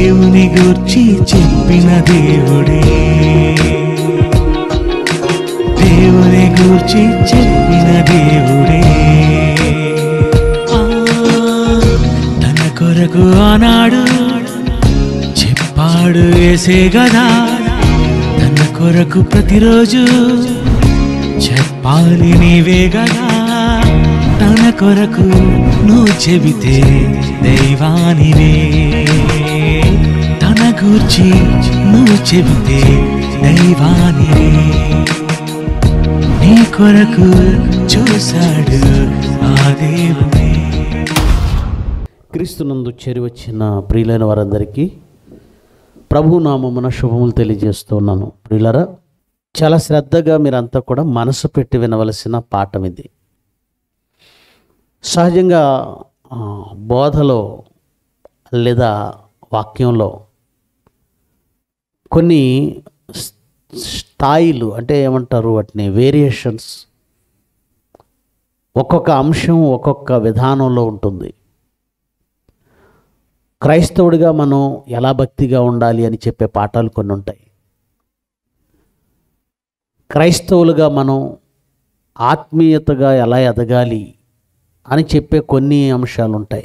దేవుని గూర్చి చెప్పిన దేవుడే దేవుని గూర్చి చెప్పిన దేవుడే ఆ, తన కొరకు ఆనాడు చెప్పాడు వేసే గదా తన కొరకు ప్రతిరోజు చెప్పాలి నీవే గదా తన కొరకు నువ్వు చెబితే దైవానివే తన గూర్చి నువ్వు చెబితే దైవానివే నీ కొరకు చూశాడు ఆ దేవుడే క్రీస్తునందు చేరి వచ్చిన ప్రియులైన వారందరికీ ప్రభు నామమున శుభములు తెలియజేస్తున్నాను ప్రియులరా చాలా శ్రద్ధగా మీరంతా కూడా మనసు పెట్టి వినవలసిన పాఠం ఇది సహజంగా ఆ, బోధలో లేదా వాక్యంలో కొన్ని స్- స్థాయిలు అంటే ఏమంటారు వాటిని వేరియేషన్స్ ఒక్కొక్క అంశం ఒక్కొక్క విధానంలో ఉంటుంది క్రైస్తవుడిగా మనం ఎలా భక్తిగా ఉండాలి అని చెప్పే పాఠాలు కొన్ని ఉంటాయి క్రైస్తవులుగా మనం ఆత్మీయతగా ఎలా ఎదగాలి అని చెప్పే కొన్ని అంశాలు ఉంటాయి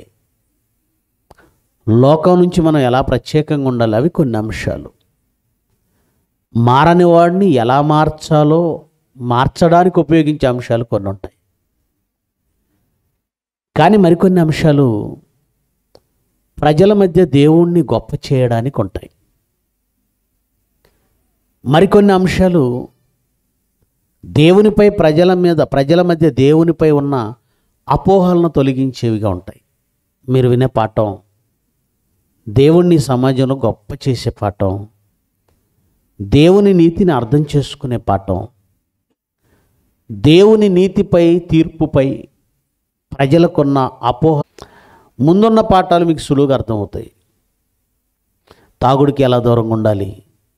లోకం నుంచి మనం ఎలా ప్రత్యేకంగా ఉండాలి అవి కొన్ని అంశాలు మారని వాడిని ఎలా మార్చాలో మార్చడానికి ఉపయోగించే అంశాలు కొన్ని ఉంటాయి కానీ మరికొన్ని అంశాలు ప్రజల మధ్య దేవుణ్ణి గొప్ప చేయడానికి ఉంటాయి మరికొన్ని అంశాలు దేవునిపై ప్రజల మీద ప్రజల మధ్య దేవునిపై ఉన్న అపోహలను తొలగించేవిగా ఉంటాయి మీరు వినే పాఠం దేవుణ్ణి సమాజంలో గొప్ప చేసే పాఠం దేవుని నీతిని అర్థం చేసుకునే పాఠం దేవుని నీతిపై తీర్పుపై ప్రజలకున్న అపోహ ముందున్న పాఠాలు మీకు సులువుగా అర్థమవుతాయి తాగుడికి ఎలా దూరంగా ఉండాలి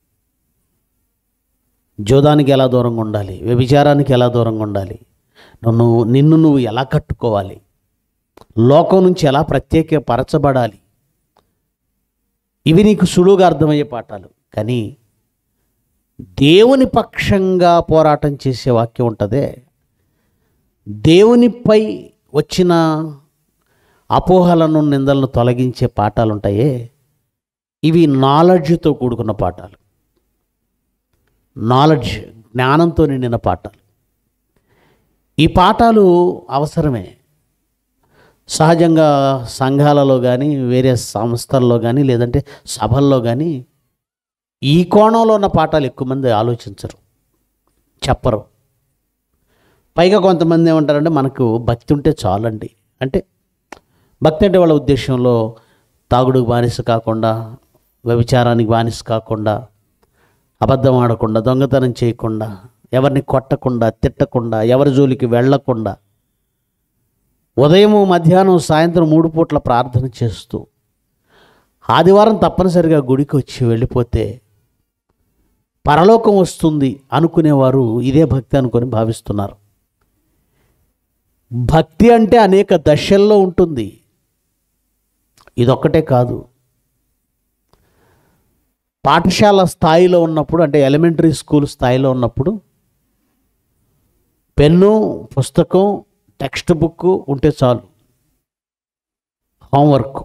జోదానికి ఎలా దూరంగా ఉండాలి వ్యభిచారానికి ఎలా దూరంగా ఉండాలి నువ్వు నిన్ను నువ్వు ఎలా కట్టుకోవాలి లోకం నుంచి ఎలా ప్రత్యేక పరచబడాలి ఇవి నీకు సులువుగా అర్థమయ్యే పాఠాలు కానీ దేవుని పక్షంగా పోరాటం చేసే వాక్యం ఉంటుందే దేవునిపై వచ్చిన అపోహలను నిందలను తొలగించే పాఠాలు ఉంటాయే ఇవి నాలెడ్జ్తో కూడుకున్న పాఠాలు నాలెడ్జ్ జ్ఞానంతో నిండిన పాఠాలు ఈ పాఠాలు అవసరమే సహజంగా సంఘాలలో కానీ వేరే సంస్థల్లో కానీ లేదంటే సభల్లో కానీ ఈ కోణంలో ఉన్న పాఠాలు ఎక్కువ మంది ఆలోచించరు చెప్పరు పైగా కొంతమంది ఏమంటారంటే మనకు భక్తి ఉంటే చాలండి అంటే భక్తి అంటే వాళ్ళ ఉద్దేశంలో తాగుడుకు బానిస కాకుండా వ్యభిచారానికి బానిస కాకుండా అబద్ధం ఆడకుండా దొంగతనం చేయకుండా ఎవరిని కొట్టకుండా తిట్టకుండా ఎవరి జోలికి వెళ్ళకుండా ఉదయము మధ్యాహ్నం సాయంత్రం మూడు పూట్ల ప్రార్థన చేస్తూ ఆదివారం తప్పనిసరిగా గుడికి వచ్చి వెళ్ళిపోతే పరలోకం వస్తుంది అనుకునేవారు ఇదే భక్తి అనుకొని భావిస్తున్నారు భక్తి అంటే అనేక దశల్లో ఉంటుంది ఇదొక్కటే కాదు పాఠశాల స్థాయిలో ఉన్నప్పుడు అంటే ఎలిమెంటరీ స్కూల్ స్థాయిలో ఉన్నప్పుడు పెన్ను పుస్తకం టెక్స్ట్ బుక్ ఉంటే చాలు హోంవర్క్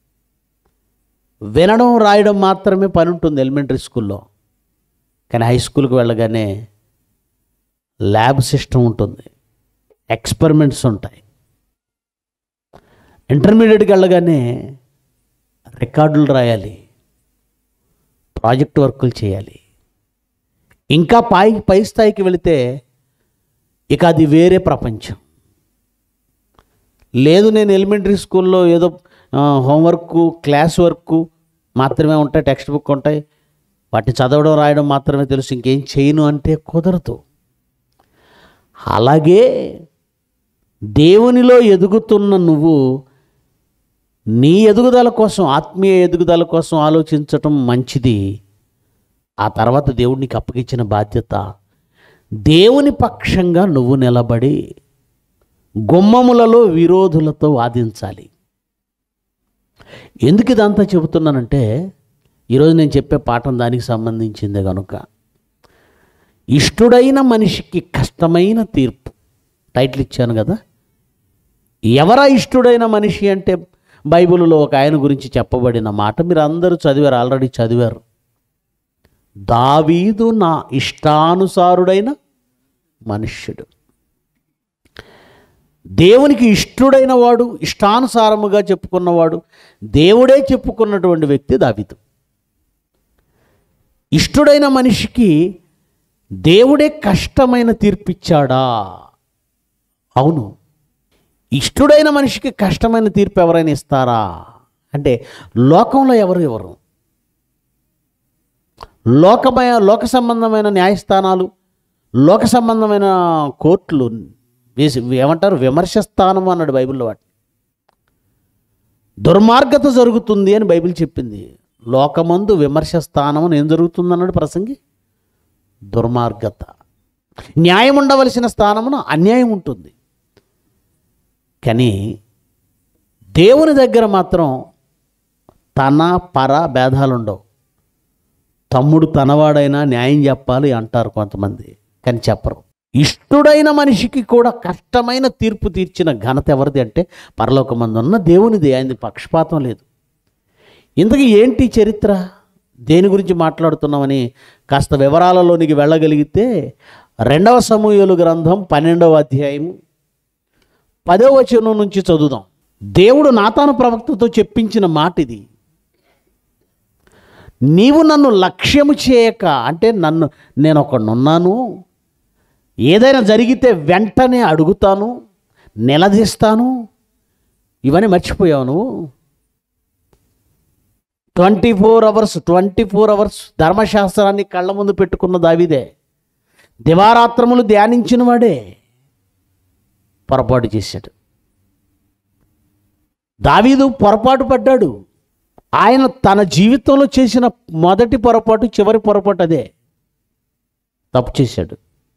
వినడం రాయడం మాత్రమే పని ఉంటుంది ఎలిమెంటరీ స్కూల్లో కానీ హై స్కూల్కి వెళ్ళగానే ల్యాబ్ సిస్టమ్ ఉంటుంది ఎక్స్పెరిమెంట్స్ ఉంటాయి ఇంటర్మీడియట్కి వెళ్ళగానే రికార్డులు రాయాలి ప్రాజెక్ట్ వర్కులు చేయాలి ఇంకా పై పై స్థాయికి వెళితే ఇక అది వేరే ప్రపంచం లేదు నేను ఎలిమెంటరీ స్కూల్లో ఏదో ఆ, హోంవర్క్ క్లాస్ వర్క్ మాత్రమే ఉంటాయి టెక్స్ట్ బుక్ ఉంటాయి వాటిని చదవడం రాయడం మాత్రమే తెలుసు ఇంకేం చేయను అంటే కుదరదు అలాగే దేవునిలో ఎదుగుతున్న నువ్వు నీ ఎదుగుదల కోసం ఆత్మీయ ఎదుగుదల కోసం ఆలోచించటం మంచిది ఆ తర్వాత దేవుడు నీకు అప్పగించిన బాధ్యత దేవుని పక్షంగా నువ్వు నిలబడి గుమ్మములలో విరోధులతో వాదించాలి ఎందుకు ఇదంతా చెబుతున్నానంటే ఈరోజు నేను చెప్పే పాఠం దానికి సంబంధించిందే కనుక ఇష్టుడైన మనిషికి కష్టమైన తీర్పు టైటిల్ ఇచ్చాను కదా ఎవరా ఇష్టుడైన మనిషి అంటే బైబిల్లో ఒక ఆయన గురించి చెప్పబడిన మాట మీరు అందరూ చదివారు ఆల్రెడీ చదివారు దావీదు నా ఇష్టానుసారుడైన మనుష్యుడు దేవునికి ఇష్టుడైన వాడు ఇష్టానుసారముగా చెప్పుకున్నవాడు దేవుడే చెప్పుకున్నటువంటి వ్యక్తి దావీదు ఇష్టుడైన మనిషికి దేవుడే కష్టమైన తీర్పిచ్చాడా అవును ఇష్టుడైన మనిషికి కష్టమైన తీర్పు ఎవరైనా ఇస్తారా అంటే లోకంలో ఎవరు ఎవరు లోకమయ లోక సంబంధమైన న్యాయస్థానాలు లోక సంబంధమైన కోర్టులు వేసి ఏమంటారు విమర్శ స్థానం అన్నాడు బైబిల్లో వాటి దుర్మార్గత జరుగుతుంది అని బైబిల్ చెప్పింది లోకమందు విమర్శ స్థానం అని ఏం జరుగుతుంది అన్నాడు ప్రసంగి దుర్మార్గత న్యాయం ఉండవలసిన స్థానమున అన్యాయం ఉంటుంది కానీ దేవుని దగ్గర మాత్రం తన పర భేదాలు ఉండవు తమ్ముడు తనవాడైనా న్యాయం చెప్పాలి అంటారు కొంతమంది కానీ చెప్పరు ఇష్టుడైన మనిషికి కూడా కష్టమైన తీర్పు తీర్చిన ఘనత ఎవరిది అంటే పరలోకమందున్న దేవునిది ఆయనది పక్షపాతం లేదు ఇంతకీ ఏంటి చరిత్ర దేని గురించి మాట్లాడుతున్నామని కాస్త వివరాలలోనికి వెళ్ళగలిగితే రెండవ సమూహలు గ్రంథం పన్నెండవ అధ్యాయము పదవ వచనం నుంచి చదువుదాం దేవుడు నాతాను ప్రవక్తతో చెప్పించిన మాట ఇది నీవు నన్ను లక్ష్యము చేయక అంటే నన్ను నేను ఒకడున్నాను ఏదైనా జరిగితే వెంటనే అడుగుతాను నిలదీస్తాను ఇవన్నీ మర్చిపోయావు నువ్వు twenty four hours twenty four hours ధర్మశాస్త్రాన్ని కళ్ళ ముందు పెట్టుకున్న దావిదే దివారాత్రములు ధ్యానించిన వాడే పొరపాటు చేశాడు దావీదు పొరపాటు పడ్డాడు ఆయన తన జీవితంలో చేసిన మొదటి పొరపాటు చివరి పొరపాటు అదే తప్పు చేశాడు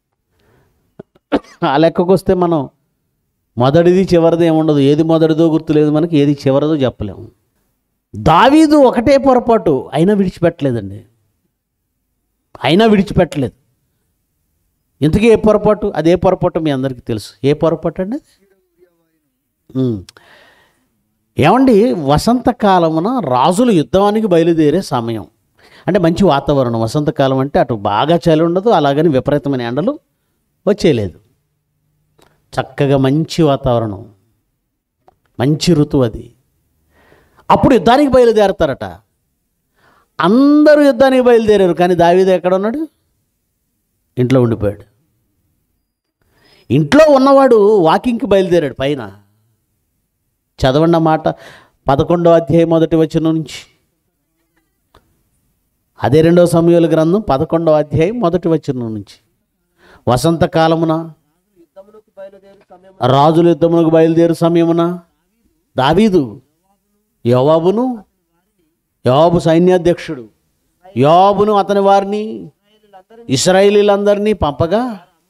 ఆ లెక్కకు వస్తే మనం మొదటిది చివరిది ఏముండదు ఏది మొదటిదో గుర్తులేదు మనకి ఏది చివరిదో చెప్పలేము దావీదు ఒకటే పొరపాటు అయినా విడిచిపెట్టలేదండి అయినా విడిచిపెట్టలేదు ఇంతకీ ఏ పొరపాటు అదే పొరపాటు మీ అందరికీ తెలుసు ఏ పొరపాటు అండి ఉమ్. ఏమండి వసంతకాలమున రాజులు యుద్ధానికి బయలుదేరే సమయం అంటే మంచి వాతావరణం వసంతకాలం అంటే అటు బాగా చలి ఉండదు అలాగని విపరీతమైన ఎండలు వచ్చేయలేదు చక్కగా మంచి వాతావరణం మంచి ఋతువు అది అప్పుడు యుద్ధానికి బయలుదేరతారట అందరూ యుద్ధానికి బయలుదేరారు కానీ దావీదు ఎక్కడ ఉన్నాడు ఇంట్లో ఉండిపోయాడు ఇంట్లో ఉన్నవాడు వాకింగ్కి బయలుదేరాడు పైన చదవండి ఆ మాట పదకొండో అధ్యాయం మొదటి వచనం నుంచి అదే రెండవ సమయాల గ్రంథం పదకొండవ అధ్యాయం మొదటి వచనం నుంచి వసంతకాలమున రాజుల యుద్ధమునకు బయలుదేరు సమయమున దావీదు యోవాబును యోవాబు సైన్యాధ్యక్షుడు యోవాబును అతని వారిని ఇస్రాయేలీలందరినీ పంపగా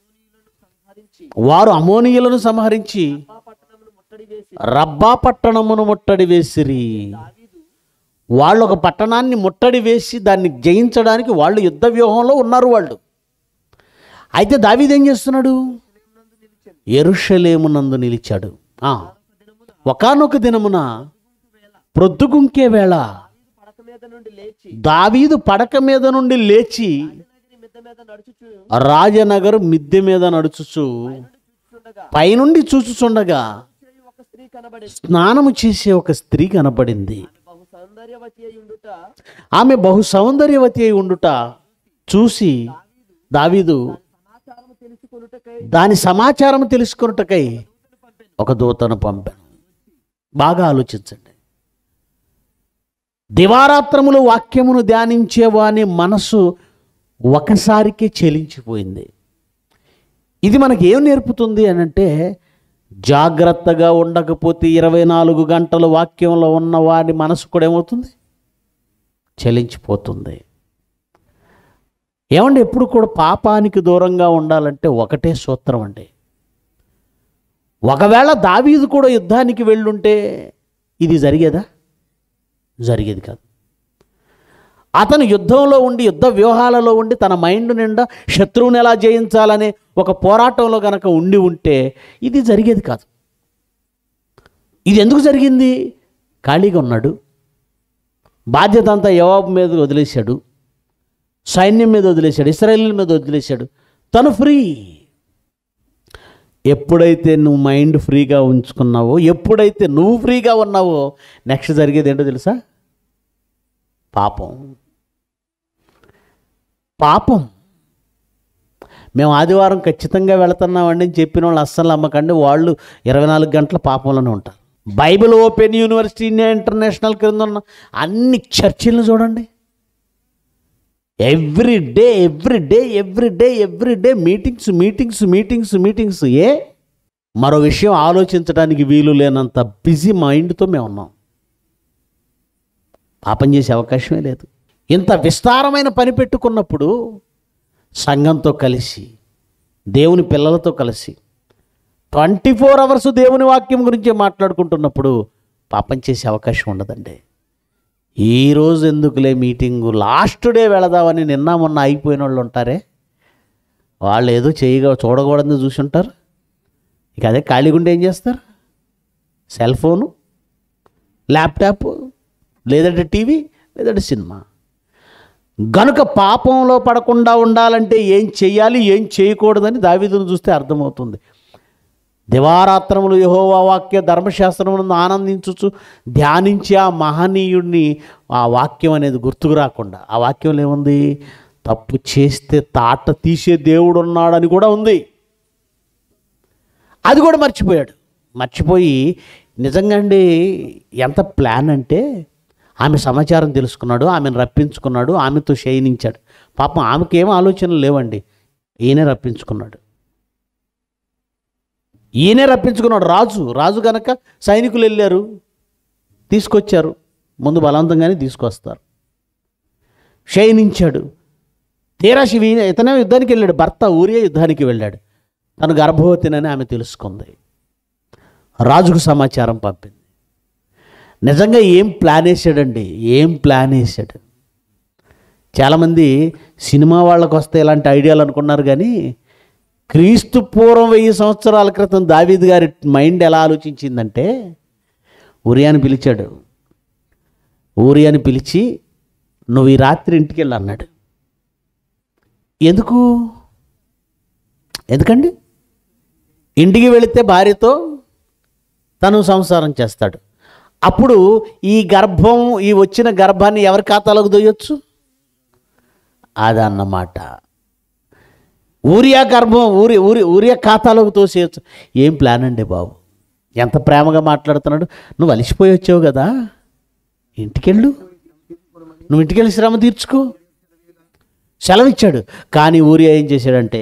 వారు అమోనీయులను సంహరించి రబ్బా పట్టణమును ముట్టడి వేసిరి వాళ్ళు ఒక పట్టణాన్ని ముట్టడి వేసి దాన్ని జయించడానికి వాళ్ళు యుద్ధ వ్యూహంలో ఉన్నారు వాళ్ళు అయితే దావీదు ఏం చేస్తున్నాడు ఎరుషలేమునందు నిలిచాడు ఆ, ఒకానొక దినమున ప్రొద్దుగుంకే వేళ దావీదు పడక మీద నుండి లేచి రాజనగర్ మిద్దె మీద నడుచుచు పైనుండి చూచుచుండగా స్నానము చేసే ఒక స్త్రీ కనపడింది ఆమె బహు సౌందర్యవతి అయి ఉండుట చూసి దావీదు దాని సమాచారం తెలుసుకొనుటకై ఒక దూతను పంపాను బాగా ఆలోచించండి దివారాత్రములు వాక్యమును ధ్యానించేవాని మనసు ఒకసారికే చెలించిపోయింది ఇది మనకి ఏం నేర్పుతుంది అని అంటే జాగ్రత్తగా ఉండకపోతే ఇరవై నాలుగు గంటలు వాక్యంలో ఉన్న వాడి మనసు కూడా ఏమవుతుంది చలించిపోతుంది ఏమండి ఎప్పుడు కూడా పాపానికి దూరంగా ఉండాలంటే ఒకటే సూత్రం అండి ఒకవేళ దావీదు కూడా యుద్ధానికి వెళ్ళుంటే ఇది జరిగేదా జరిగేది కాదు అతను యుద్ధంలో ఉండి యుద్ధ వ్యూహాలలో ఉండి తన మైండ్ నిండా శత్రువుని ఎలా జయించాలనే ఒక పోరాటంలో గనక ఉండి ఉంటే ఇది జరిగేది కాదు ఇది ఎందుకు జరిగింది ఖాళీగా ఉన్నాడు బాధ్యత అంతా యవాబు మీద వదిలేశాడు సైన్యం మీద వదిలేశాడు ఇస్రాయేల్ మీద వదిలేశాడు తను ఫ్రీ ఎప్పుడైతే నువ్వు మైండ్ ఫ్రీగా ఉంచుకున్నావో ఎప్పుడైతే నువ్వు ఫ్రీగా ఉన్నావో నెక్స్ట్ జరిగేది ఏంటో తెలుసా పాపం పాపం మేము ఆదివారం ఖచ్చితంగా వెళుతున్నామండి అని చెప్పిన వాళ్ళు అస్సలు నమ్మకండి వాళ్ళు ఇరవై నాలుగు గంటల పాపంలోనే ఉంటారు Bible open university India international క్రింద ఉన్న అన్ని చర్చిలను చూడండి every day every day every day every day meetings meetings meetings meetings ఏ మరో విషయం ఆలోచించడానికి వీలు లేనంత బిజీ మైండ్తో మేము ఉన్నాం పాపం చేసే అవకాశమే లేదు ఇంత విస్తారమైన పని పెట్టుకున్నప్పుడు సంఘంతో కలిసి దేవుని పిల్లలతో కలిసి ట్వంటీ ఫోర్ అవర్స్ దేవుని వాక్యం గురించి మాట్లాడుకుంటున్నప్పుడు పాపం చేసే అవకాశం ఉండదండి ఈ రోజు ఎందుకులే మీటింగు లాస్ట్ డే వెళదామని నిన్న మొన్న అయిపోయిన వాళ్ళు ఉంటారే వాళ్ళు ఏదో చేయగా చూడకూడదని చూసి ఉంటారు ఇక అదే ఖాళీగుండి ఏం చేస్తారు సెల్ ఫోను ల్యాప్టాప్ లేదంటే టీవీ లేదంటే సినిమా గనుక పాపంలో పడకుండా ఉండాలంటే ఏం చెయ్యాలి ఏం చేయకూడదని దావీదును చూస్తే అర్థమవుతుంది దివారాత్రములు యహోవా వాక్య ధర్మశాస్త్రములను ఆనందించుచు ధ్యానించి ఆ మహనీయుడిని ఆ వాక్యం అనేది గుర్తుకు రాకుండా ఆ వాక్యంలో ఏముంది తప్పు చేస్తే తాట తీసే దేవుడు ఉన్నాడని కూడా ఉంది అది కూడా మర్చిపోయాడు మర్చిపోయి నిజంగా అండి ఎంత ప్లాన్ అంటే ఆమె సమాచారం తెలుసుకున్నాడు ఆమెను రప్పించుకున్నాడు ఆమెతో శయనించాడు పాపం ఆమెకి ఏం ఆలోచనలు లేవండి ఈయనే రప్పించుకున్నాడు ఈయనే రప్పించుకున్నాడు రాజు రాజు గనక సైనికులు వెళ్ళారు తీసుకొచ్చారు ముందు బలవంతంగానే తీసుకొస్తారు శయనించాడు తీరా శివి ఇతనే యుద్ధానికి వెళ్ళాడు భర్త ఊరియే యుద్ధానికి వెళ్ళాడు తను గర్భవతినని ఆమె తెలుసుకుంది రాజుకు సమాచారం పంపింది నిజంగా ఏం ప్లాన్ వేసాడండి ఏం ప్లాన్ వేసాడు చాలామంది సినిమా వాళ్ళకు వస్తే ఇలాంటి ఐడియాలు అనుకున్నారు కానీ క్రీస్తు పూర్వం వెయ్యి సంవత్సరాల క్రితం దావీద్ గారి మైండ్ ఎలా ఆలోచించిందంటే ఊరియాని పిలిచాడు ఊరియాని పిలిచి నువ్వు ఈ రాత్రి ఇంటికి వెళ్ళి అన్నాడు ఎందుకు ఎందుకండి ఇంటికి వెళితే భార్యతో తను సంసారం చేస్తాడు అప్పుడు ఈ గర్భం ఈ వచ్చిన గర్భాన్ని ఎవరి ఖాతాలోకి దొయ్యొచ్చు అదన్నమాట ఊరియా గర్భం ఊరి ఊరి ఊరియా ఖాతాలోకి తోసేయచ్చు ఏం ప్లాన్ అండి బాబు ఎంత ప్రేమగా మాట్లాడుతున్నాడు నువ్వు అలిసిపోయి వచ్చావు కదా ఇంటికెళ్ళు నువ్వు ఇంటికెళ్ళి శ్రమ తీర్చుకో సెలవిచ్చాడు కానీ ఊరియా ఏం చేశాడంటే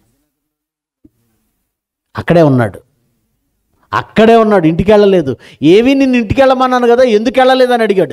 అక్కడే ఉన్నాడు అక్కడే ఉన్నాడు ఇంటికి వెళ్ళలేదు ఏవి నిన్ను ఇంటికి వెళ్ళమన్నాను కదా ఎందుకు వెళ్ళలేదని అడిగాడు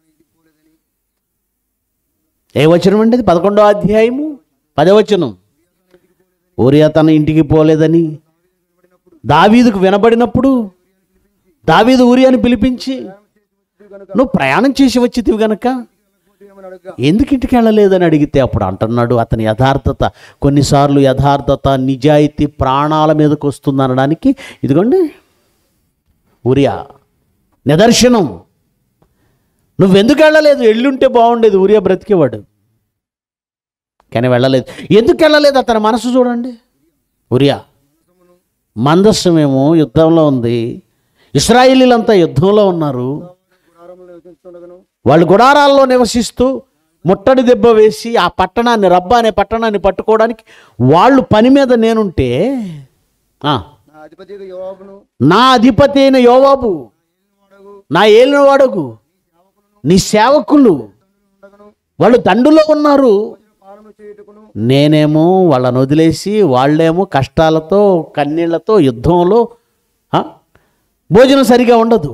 ఏ వచనం అండి అది పదకొండో అధ్యాయము పదవచనం ఊరియా తన ఇంటికి పోలేదని దావీదుకు వినబడినప్పుడు దావీదు ఊరియాని పిలిపించి నువ్వు ప్రయాణం చేసి వచ్చితివి గనక ఎందుకు ఇంటికి వెళ్ళలేదని అడిగితే అప్పుడు అంటున్నాడు అతని యథార్థత కొన్నిసార్లు యథార్థత నిజాయితీ ప్రాణాల మీదకి వస్తుంది అనడానికి ఇదిగోండి ఉరియా నిదర్శనం నువ్వెందుకు వెళ్ళలేదు ఎల్లుంటే బాగుండేది ఉరియా బ్రతికేవాడు కానీ వెళ్ళలేదు ఎందుకు వెళ్ళలేదు అతని మనసు చూడండి ఉరియా మందస్సమేమో యుద్ధంలో ఉంది ఇస్రాయిలీలంతా యుద్ధంలో ఉన్నారు వాళ్ళు గుడారాల్లో నివసిస్తూ ముట్టడి దెబ్బ వేసి ఆ పట్టణాన్ని రబ్బ అనే పట్టణాన్ని పట్టుకోవడానికి వాళ్ళు పని మీద నేనుంటే ఆ, నా అధిపతిగా యోవాబును నా అధిపతి అయిన యోవాబు నా ఏలినవాడకు నీ సేవకులు వాళ్ళు దండులో ఉన్నారు పానము చేయుటకును నేనేమో వాళ్ళని వదిలేసి వాళ్ళేమో కష్టాలతో కన్నీళ్లతో యుద్ధంలో ఆ, భోజనం సరిగా ఉండదు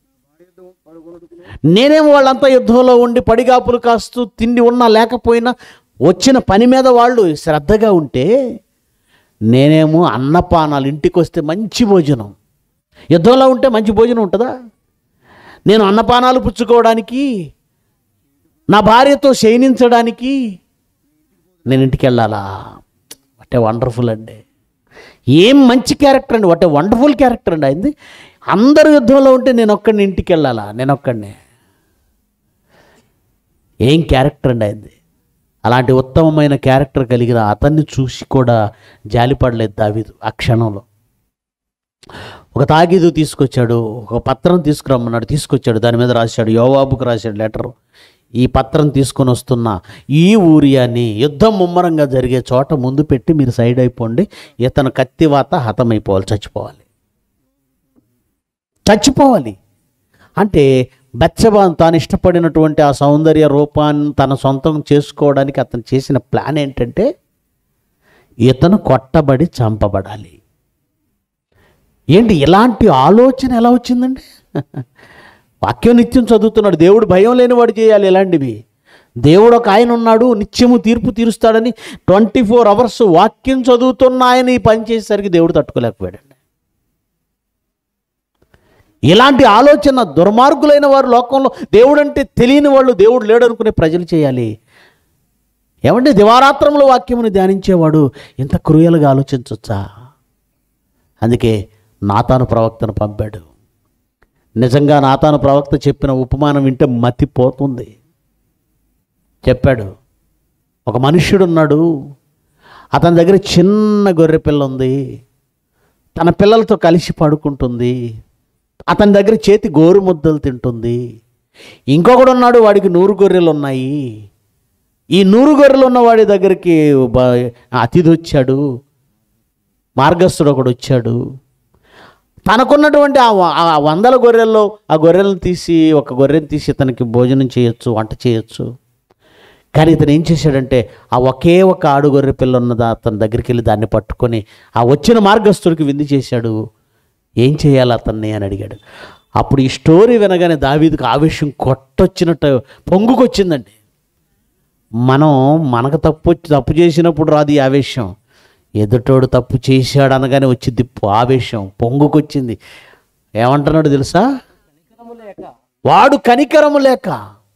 నేనేమో వాళ్ళంతా యుద్ధంలో ఉండి పడిగాపులు కాస్తూ తిండి ఉన్నా లేకపోయినా వచ్చిన పని మీద వాళ్ళు శ్రద్ధగా ఉంటే నేనేమో అన్నపానాలు ఇంటికి వస్తే మంచి భోజనం యుద్ధంలో ఉంటే మంచి భోజనం ఉంటుందా నేను అన్నపానాలు పుచ్చుకోవడానికి నా భార్యతో శయనించడానికి నేను ఇంటికి వెళ్ళాలా వాట్ ఏ వండర్ఫుల్ అండి ఏం మంచి క్యారెక్టర్ అండి వాట్ ఏ వండర్ఫుల్ క్యారెక్టర్ అండి అయింది అందరు యుద్ధంలో ఉంటే నేను ఒక్కడిని ఇంటికి వెళ్ళాలా నేను ఒక్కడిని ఏం క్యారెక్టర్ అండి అయింది అలాంటి ఉత్తమమైన క్యారెక్టర్ కలిగిన అతన్ని చూసి కూడా జాలిపడలేదు దావీదు ఆ క్షణంలో ఒక తాగీదు తీసుకొచ్చాడు ఒక పత్రం తీసుకురమ్మన్నాడు తీసుకొచ్చాడు దాని మీద రాశాడు యోవాబుకు రాశాడు లెటర్ ఈ పత్రం తీసుకొని వస్తున్న ఈ ఊరియాని యుద్ధం ముమ్మరంగా జరిగే చోట ముందు పెట్టి మీరు సైడ్ అయిపోండి ఇతను కత్తివాత హతమైపోవాలి చచ్చిపోవాలి చచ్చిపోవాలి అంటే బెచ్చబాన్ తాను ఇష్టపడినటువంటి ఆ సౌందర్య రూపాన్ని తన సొంతం చేసుకోవడానికి అతను చేసిన ప్లాన్ ఏంటంటే ఇతను కొట్టబడి చంపబడాలి ఏంటి ఇలాంటి ఆలోచన ఎలా వచ్చిందండి వాక్యం నిత్యం చదువుతున్నాడు దేవుడు భయం లేనివాడు చేయాలి ఇలాంటివి దేవుడు ఒక ఆయన ఉన్నాడు నిత్యము తీర్పు తీరుస్తాడని ట్వంటీ ఫోర్ అవర్స్ వాక్యం చదువుతున్న ఆయన ఈ పని చేసేసరికి దేవుడు తట్టుకోలేకపోయాడండి ఇలాంటి ఆలోచన దుర్మార్గులైన వారు లోకంలో దేవుడు అంటే తెలియని వాళ్ళు దేవుడు లేడు అనుకునే ప్రజలు చేయాలి ఏమంటే దివారాత్రంలో వాక్యమును ధ్యానించేవాడు ఇంత క్రూయలుగా ఆలోచించవచ్చా అందుకే నాతాను ప్రవక్తను పంపాడు నిజంగా నాతాను ప్రవక్త చెప్పిన ఉపమానం వింటే మతిపోతుంది చెప్పాడు ఒక మనుష్యుడు ఉన్నాడు అతని దగ్గర చిన్న గొర్రె పిల్ల ఉంది తన పిల్లలతో కలిసి పడుకుంటుంది అతని దగ్గర చేతి గోరు ముద్దలు తింటుంది ఇంకొకడు ఉన్నాడు వాడికి నూరు గొర్రెలు ఉన్నాయి ఈ నూరు గొర్రెలు ఉన్న వాడి దగ్గరికి బ- అతిథి వచ్చాడు మార్గస్థుడు ఒకడు వచ్చాడు తనకున్నటువంటి ఆ వ- ఆ వందల గొర్రెల్లో ఆ గొర్రెలను తీసి ఒక గొర్రెని తీసి ఇతనికి భోజనం చేయొచ్చు వంట చేయొచ్చు కానీ ఇతను ఏం చేశాడంటే ఆ ఒకే ఒక ఆడు గొర్రె పిల్ల ఉన్నదా అతని దగ్గరికి వెళ్ళి దాన్ని పట్టుకొని ఆ వచ్చిన మార్గస్థుడికి విందు చేశాడు ఏం చేయాలి అతన్ని అని అడిగాడు అప్పుడు ఈ స్టోరీ వినగానే దావీదుకు ఆవేశం కొట్టొచ్చినట్టు పొంగుకొచ్చిందండి మనం మనకు తప్పు వచ్చి తప్పు చేసినప్పుడు రాదు ఈ ఆవేశం ఎదుటోడు తప్పు చేశాడు అనగానే వచ్చింది ఆవేశం పొంగుకొచ్చింది ఏమంటున్నాడు తెలుసా వాడు కనికరము లేక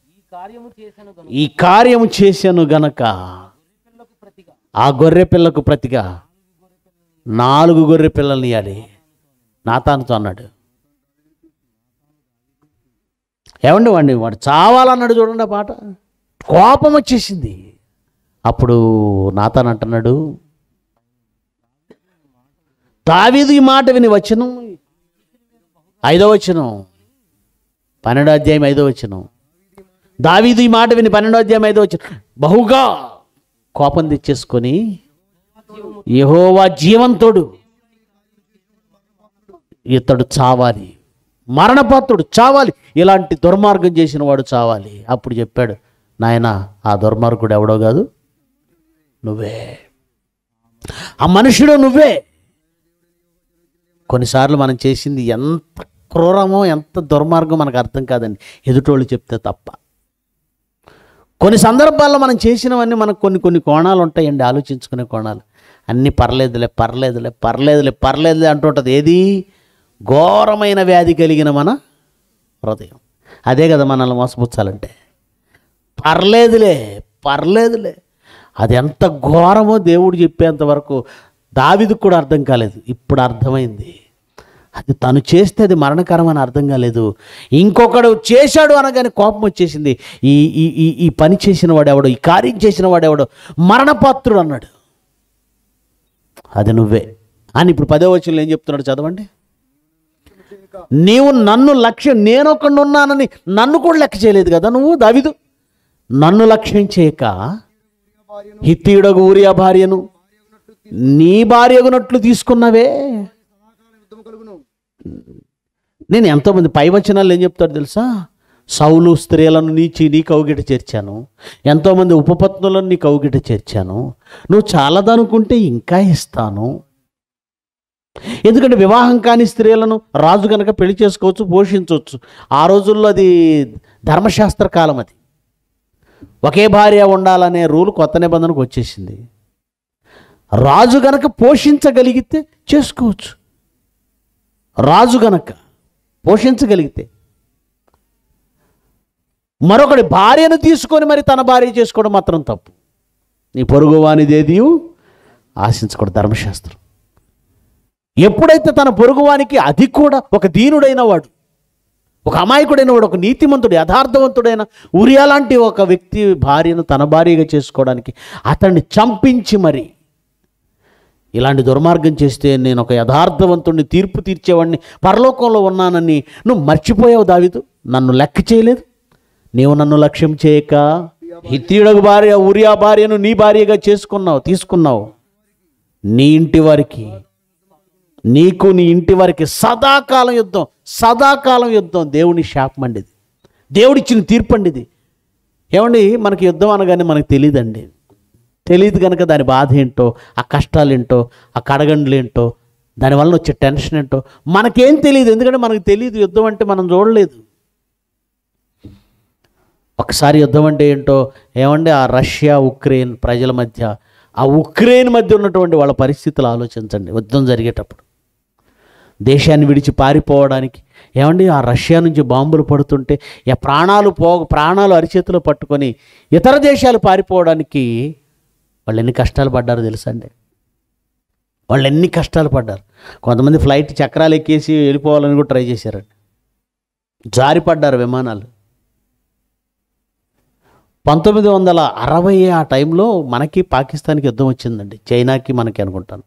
ఈ కార్యము చేశాను గనక ఆ గొర్రె పిల్లకు ప్రతిగా నాలుగు గొర్రె పిల్లల్ని ఇవ్వాలి నాతానుతో అన్నాడు ఏమండి వాడిని వాడు చావాలన్నాడు చూడండి ఆ పాట కోపం వచ్చేసింది అప్పుడు నాతాన్ అంటున్నాడు దావీదు ఈ మాట విని వచ్చను ఐదో వచ్చను పన్నెండో అధ్యాయం ఐదో వచ్చను దావీదు ఈ మాట విని పన్నెండో అధ్యాయం ఐదో వచ్చను బహుగా కోపం తెచ్చేసుకొని యెహోవా జీవంతోడు ఇతడు చావాలి మరణపాత్రుడు చావాలి ఇలాంటి దుర్మార్గం చేసిన వాడు చావాలి అప్పుడు చెప్పాడు నాయన ఆ దుర్మార్గుడు ఎవడో కాదు నువ్వే ఆ మనుషుడు నువ్వే కొన్నిసార్లు మనం చేసింది ఎంత క్రూరమో ఎంత దుర్మార్గం మనకు అర్థం కాదండి ఎదుటోళ్ళు చెప్తే తప్ప కొన్ని సందర్భాల్లో మనం చేసినవన్నీ మనకు కొన్ని కొన్ని కోణాలు ఉంటాయండి ఆలోచించుకునే కోణాలు అన్నీ పర్లేదులే పర్లేదులే పర్లేదులే పర్లేదులే అంటుంటుంది ఏది ఘోరమైన వ్యాధి కలిగిన మన హృదయం అదే కదా మనల్ని మోసపుచ్చాలంటే పర్లేదులే పర్లేదులే అది ఎంత ఘోరమో దేవుడు చెప్పేంత వరకు దావిదికి కూడా అర్థం కాలేదు ఇప్పుడు అర్థమైంది అది తను చేస్తే అది మరణకరం అని అర్థం కాలేదు ఇంకొకడు చేశాడు అనగానే కోపం వచ్చేసింది ఈ ఈ ఈ ఈ పని చేసిన వాడెవడో ఈ కార్యం చేసిన వాడెవడో మరణపాత్రుడు అన్నాడు అది నువ్వే అని ఇప్పుడు పదో వచనంలో ఏం చెప్తున్నాడు చదవండి నీవు నన్ను లక్ష్యం నేను ఒకడు ఉన్నానని నన్ను కూడా లెక్క చేయలేదు కదా నువ్వు దావిదు నన్ను లక్ష్యం చేయక హిత్తీయుడగు ఊరియా భార్యను నీ భార్యగునట్లు తీసుకున్నవే యుద్ధము కలుగును నేను ఎంతోమంది పై వచనాలు ఏం చెప్తాడు తెలుసా సౌలు స్త్రీలను నీ చి- నీ కౌగిట చేర్చాను ఎంతోమంది ఉపపత్నులను నీ కౌగిట చేర్చాను నువ్వు చాలదనుకుంటే ఇంకా ఇస్తాను ఎందుకంటే వివాహం కాని స్త్రీలను రాజు కనుక పెళ్లి చేసుకోవచ్చు పోషించవచ్చు ఆ రోజుల్లో అది ధర్మశాస్త్ర కాలం అది ఒకే భార్య ఉండాలనే రూల్ కొత్త నిబంధనకు వచ్చేసింది రాజు గనక పోషించగలిగితే చేసుకోవచ్చు రాజు గనక పోషించగలిగితే మరొకటి భార్యను తీసుకొని మరి తన భార్య చేసుకోవడం మాత్రం తప్పు నీ పొరుగు వానిదేది ఆశించకూడదు ధర్మశాస్త్రం ఎప్పుడైతే తన పొరుగువానికి అది కూడా ఒక దీనుడైన వాడు ఒక అమాయకుడైన వాడు ఒక నీతిమంతుడు యథార్థవంతుడైన ఉరియా లాంటి ఒక వ్యక్తి భార్యను తన భార్యగా చేసుకోవడానికి అతన్ని చంపించి మరి ఇలాంటి దుర్మార్గం చేస్తే నేను ఒక యథార్థవంతుడిని తీర్పు తీర్చేవాడిని పరలోకంలో ఉన్నానని నువ్వు మర్చిపోయావు దావిదు నన్ను లెక్క చేయలేదు నీవు నన్ను లక్ష్యం చేయక హిత్యుడకు భార్య ఉరియా భార్యను నీ భార్యగా చేసుకున్నావు తీసుకున్నావు నీ ఇంటి వారికి నీకు నీ ఇంటి వారికి సదాకాలం యుద్ధం సదాకాలం యుద్ధం దేవుని శాపం అండి ఇది దేవుడిచ్చిన తీర్పు అండి ఇది ఏమండి మనకి యుద్ధం అనగానే మనకు తెలియదండి తెలియదు కనుక దాని బాధ ఏంటో ఆ కష్టాలు ఏంటో ఆ కడగండ్లు ఏంటో దానివల్ల వచ్చే టెన్షన్ ఏంటో మనకేం తెలియదు ఎందుకంటే మనకు తెలియదు యుద్ధం అంటే మనం చూడలేదు ఒకసారి యుద్ధం అంటే ఏంటో ఏమంటే ఆ రష్యా ఉక్రెయిన్ ప్రజల మధ్య ఆ ఉక్రెయిన్ మధ్య ఉన్నటువంటి వాళ్ళ పరిస్థితులు ఆలోచించండి యుద్ధం జరిగేటప్పుడు దేశాన్ని విడిచి పారిపోవడానికి ఏమండి ఆ రష్యా నుంచి బాంబులు పడుతుంటే ఆ ప్రాణాలు పో ప్రాణాలు అరిచేతిలో పట్టుకొని ఇతర దేశాలు పారిపోవడానికి వాళ్ళు ఎన్ని కష్టాలు పడ్డారో తెలుసా అండి వాళ్ళు ఎన్ని కష్టాలు పడ్డారు కొంతమంది ఫ్లైట్ చక్రాలు ఎక్కేసి వెళ్ళిపోవాలని కూడా ట్రై చేశారండి జారి పడ్డారు విమానాలు పంతొమ్మిది వందల అరవై ఆ టైంలో మనకి పాకిస్తాన్కి యుద్ధం వచ్చిందండి చైనాకి మనకి అనుకుంటాను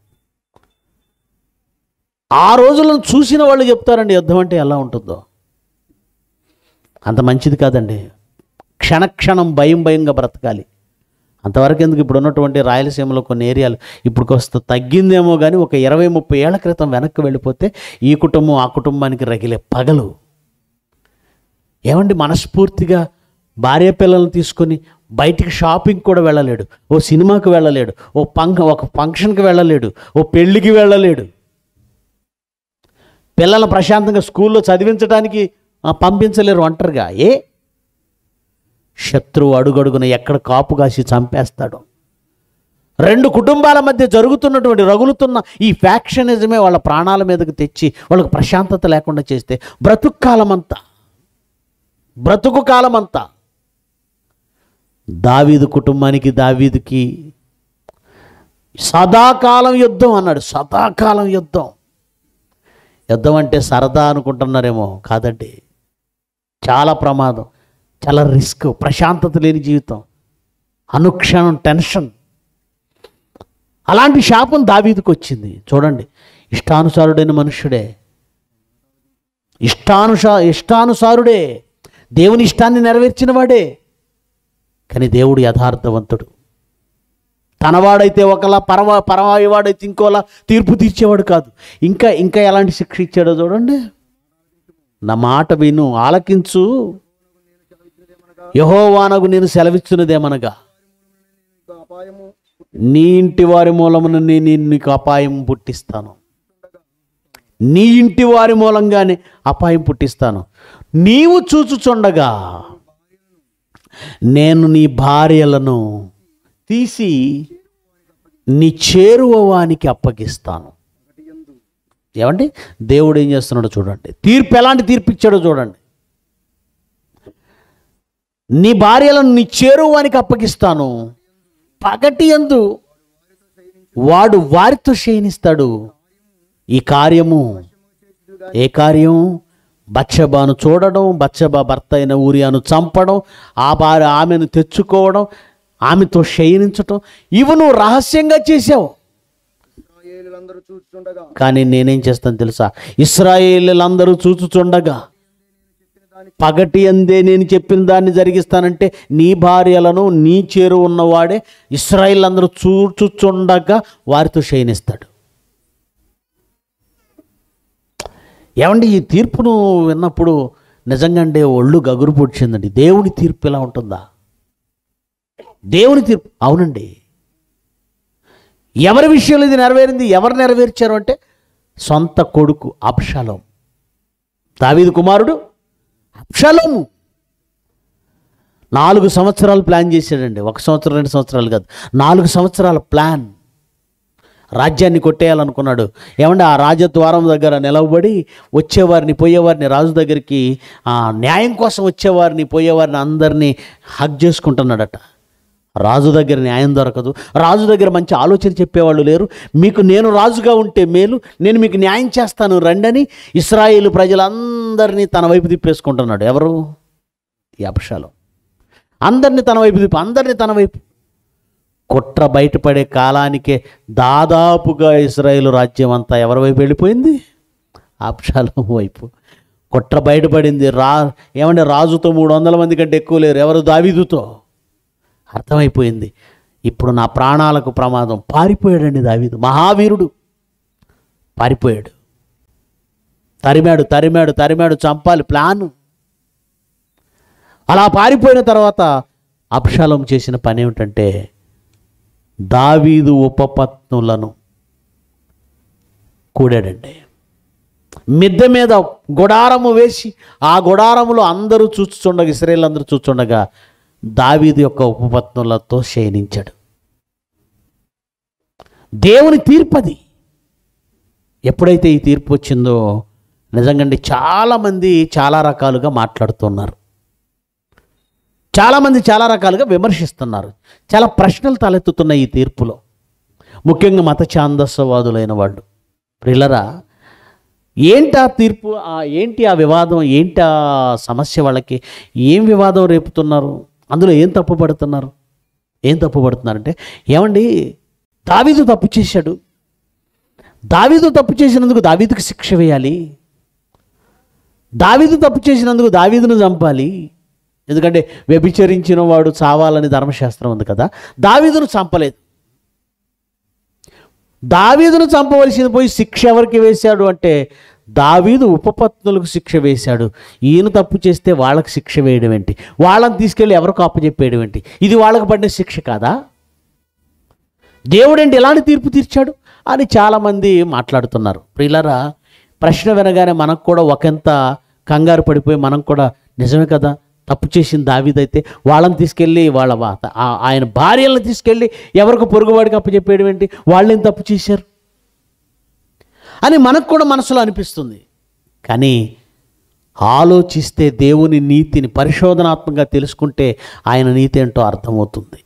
ఆ రోజులను చూసిన వాళ్ళు చెప్తారండి యుద్ధం అంటే ఎలా ఉంటుందో అంత మంచిది కాదండి క్షణక్షణం భయం భయంగా బ్రతకాలి అంతవరకు ఎందుకు ఇప్పుడు ఉన్నటువంటి రాయలసీమలో కొన్ని ఏరియాలు ఇప్పుడు కాస్త తగ్గిందేమో కానీ ఒక ఇరవై ముప్పై ఏళ్ల క్రితం వెనక్కి వెళ్ళిపోతే ఈ కుటుంబం ఆ కుటుంబానికి రగిలే పగలు ఏమండి మనస్ఫూర్తిగా భార్య పిల్లల్ని తీసుకొని బయటికి షాపింగ్ కూడా వెళ్ళలేడు ఓ సినిమాకి వెళ్ళలేడు ఓ పంక ఒక ఫంక్షన్కి వెళ్ళలేడు ఓ పెళ్ళికి వెళ్ళలేడు పిల్లల్ని ప్రశాంతంగా స్కూల్లో చదివించడానికి ఆ, పంపించలేరు ఒంటరిగా ఏ శత్రువు అడుగడుగున ఎక్కడ కాపు కాసి చంపేస్తాడు రెండు కుటుంబాల మధ్య జరుగుతున్నటువంటి రగులుతున్న ఈ ఫ్యాక్షనిజమే వాళ్ళ ప్రాణాల మీదకి తెచ్చి వాళ్ళకు ప్రశాంతత లేకుండా చేస్తే బ్రతుకు కాలమంతా బ్రతుకు కాలమంతా దావీదు కుటుంబానికి దావీదుకి సదాకాలం యుద్ధం అన్నాడు సదాకాలం యుద్ధం యుద్ధం అంటే సరదా అనుకుంటున్నారేమో కాదండి చాలా ప్రమాదం చాలా రిస్క్ ప్రశాంతత లేని జీవితం అనుక్షణం టెన్షన్ అలాంటి శాపం దావీదుకు వచ్చింది చూడండి ఇష్టానుసారుడైన మనుష్యుడే ఇష్టానుసా ఇష్టానుసారుడే దేవుని ఇష్టాన్ని నెరవేర్చిన వాడే కానీ దేవుడు యథార్థవంతుడు తనవాడైతే ఒకలా పరవా పరవాయి వాడైతే ఇంకోలా తీర్పు తీర్చేవాడు కాదు ఇంకా ఇంకా ఎలాంటి శిక్ష ఇచ్చాడో చూడండి నా మాట విను ఆలకించు యహోవానగు నేను సెలవిస్తున్నదేమనగా నీకు అపాయము నీ ఇంటి వారి మూలమున నేను నీకు అపాయం పుట్టిస్తాను నీ ఇంటి వారి మూలంగానే అపాయం పుట్టిస్తాను నీవు చూచుచుండగా నేను నీ భార్యలను తీసి నీ చేరువవానికి అప్పగిస్తాను ఏమండి దేవుడు ఏం చేస్తున్నాడో చూడండి తీర్పు ఎలాంటి తీర్పు ఇచ్చాడో చూడండి నీ భార్యలను నీ చేరువానికి అప్పగిస్తాను పగటి ఎందు వాడు వారితో శయనిస్తాడు ఈ కార్యము ఏ కార్యం బచ్చబాను చూడడం బచ్చబా భర్త అయిన ఊరియాను చంపడం ఆ భార్య ఆమెను తెచ్చుకోవడం ఆమెతో శయనించటం ఇవి నువ్వు రహస్యంగా చేసావు ఇస్రాయేలులందరూ చూస్తుండగా కానీ నేనేం చేస్తాను తెలుసా ఇస్రాయేలీలందరూ చూచుచుండగా పగటి అందే నేను చెప్పిన దాన్ని జరిగిస్తానంటే నీ భార్యలను నీ చేరు ఉన్నవాడే ఇస్రాయిల్ అందరూ చూచుచుండగా వారితో శయనిస్తాడు ఏమండి ఈ తీర్పును విన్నప్పుడు నిజంగా అంటే ఒళ్ళు గగురు పొడిచిందండి దేవుని తీర్పు ఎలా ఉంటుందా దేవుని తీర్పు అవునండి ఎవరి విషయంలో ఇది నెరవేరింది ఎవరు నెరవేర్చారు అంటే సొంత కొడుకు అప్షలం దావీదు కుమారుడు అప్షలోము నాలుగు సంవత్సరాలు ప్లాన్ చేశాడండి ఒక సంవత్సరం రెండు సంవత్సరాలు కాదు నాలుగు సంవత్సరాల ప్లాన్ రాజ్యాన్ని కొట్టేయాలనుకున్నాడు ఏమంటే ఆ రాజద్వారం దగ్గర నిలవబడి వచ్చేవారిని పోయేవారిని రాజు దగ్గరికి ఆ న్యాయం కోసం వచ్చేవారిని పోయేవారిని అందరినీ హక్ చేసుకుంటున్నాడట రాజు దగ్గర న్యాయం దొరకదు రాజు దగ్గర మంచి ఆలోచన చెప్పేవాళ్ళు లేరు మీకు నేను రాజుగా ఉంటే మేలు నేను మీకు న్యాయం చేస్తాను రండని ఇస్రాయేలు ప్రజలందరినీ తన వైపు తిప్పేసుకుంటున్నాడు ఎవరు ఈ అపశాలం అందరినీ తన వైపు తిప్పి అందరినీ తన వైపు కుట్ర బయటపడే కాలానికే దాదాపుగా ఇస్రాయేల్ రాజ్యం అంతా ఎవరి వైపు వెళ్ళిపోయింది అప్షాలం వైపు కుట్ర బయటపడింది రా ఏమంటే రాజుతో మూడు వందల మంది కంటే ఎక్కువ లేరు ఎవరు దావీదుతో అర్థమైపోయింది ఇప్పుడు నా ప్రాణాలకు ప్రమాదం పారిపోయాడండి దావీదు మహావీరుడు పారిపోయాడు తరిమాడు తరిమాడు తరిమాడు చంపాలి ప్లాను అలా పారిపోయిన తర్వాత అప్షాలం చేసిన పని ఏమిటంటే దావీదు ఉపపత్నులను కూడాడండి మిద్దె మీద గుడారము వేసి ఆ గుడారములో అందరూ చూస్తుండగా ఇస్రాయేల్ అందరూ చూస్తుండగా దావీదు యొక్క ఉపపత్నులతో శయనించాడు దేవుని తీర్పది ఎప్పుడైతే ఈ తీర్పు వచ్చిందో నిజంగా చాలామంది చాలా రకాలుగా మాట్లాడుతున్నారు చాలామంది చాలా రకాలుగా విమర్శిస్తున్నారు చాలా ప్రశ్నలు తలెత్తుతున్నాయి ఈ తీర్పులో ముఖ్యంగా మత ఛాందస్సవాదులైన వాళ్ళు ప్రిల్లరా ఏంటి ఆ తీర్పు ఆ ఏంటి ఆ వివాదం ఏంటి ఆ సమస్య వాళ్ళకి ఏం వివాదం రేపుతున్నారు అందులో ఏం తప్పు పడుతున్నారు ఏం తప్పు పడుతున్నారంటే ఏమండి దావీదు తప్పు చేశాడు దావీదు తప్పు చేసినందుకు దావీదుకు శిక్ష వేయాలి దావీదు తప్పు చేసినందుకు దావీదును చంపాలి ఎందుకంటే వ్యభిచరించిన వాడు చావాలని ధర్మశాస్త్రం ఉంది కదా దావీదును చంపలేదు దావీదును చంపవలసింది పోయి శిక్ష ఎవరికి వేశాడు అంటే దావీదు ఉపపత్నులకు శిక్ష వేశాడు ఈయన తప్పు చేస్తే వాళ్ళకి శిక్ష వేయడం ఏంటి వాళ్ళని తీసుకెళ్ళి ఎవరికి అప్పచెప్పేయడం ఏంటి ఇది వాళ్ళకి పడిన శిక్ష కాదా దేవుడేంటి ఎలాంటి తీర్పు తీర్చాడు అని చాలామంది మాట్లాడుతున్నారు ప్రియులరా ప్రశ్న వినగానే మనకు కూడా ఒకంత కంగారు పడిపోయి మనం కూడా నిజమే కదా తప్పు చేసిన దావీదైతే వాళ్ళని తీసుకెళ్ళి వాళ్ళ వా- ఆ- ఆయన భార్యలను తీసుకెళ్ళి ఎవరికి పొరుగువాడికి అప్పచెప్పేయడం ఏంటి వాళ్ళేం తప్పు చేశారు అని మనకు కూడా మనసులో అనిపిస్తుంది కానీ ఆలోచిస్తే దేవుని నీతిని పరిశోధనాత్మకంగా తెలుసుకుంటే ఆయన నీతి ఏంటో అర్థమవుతుంది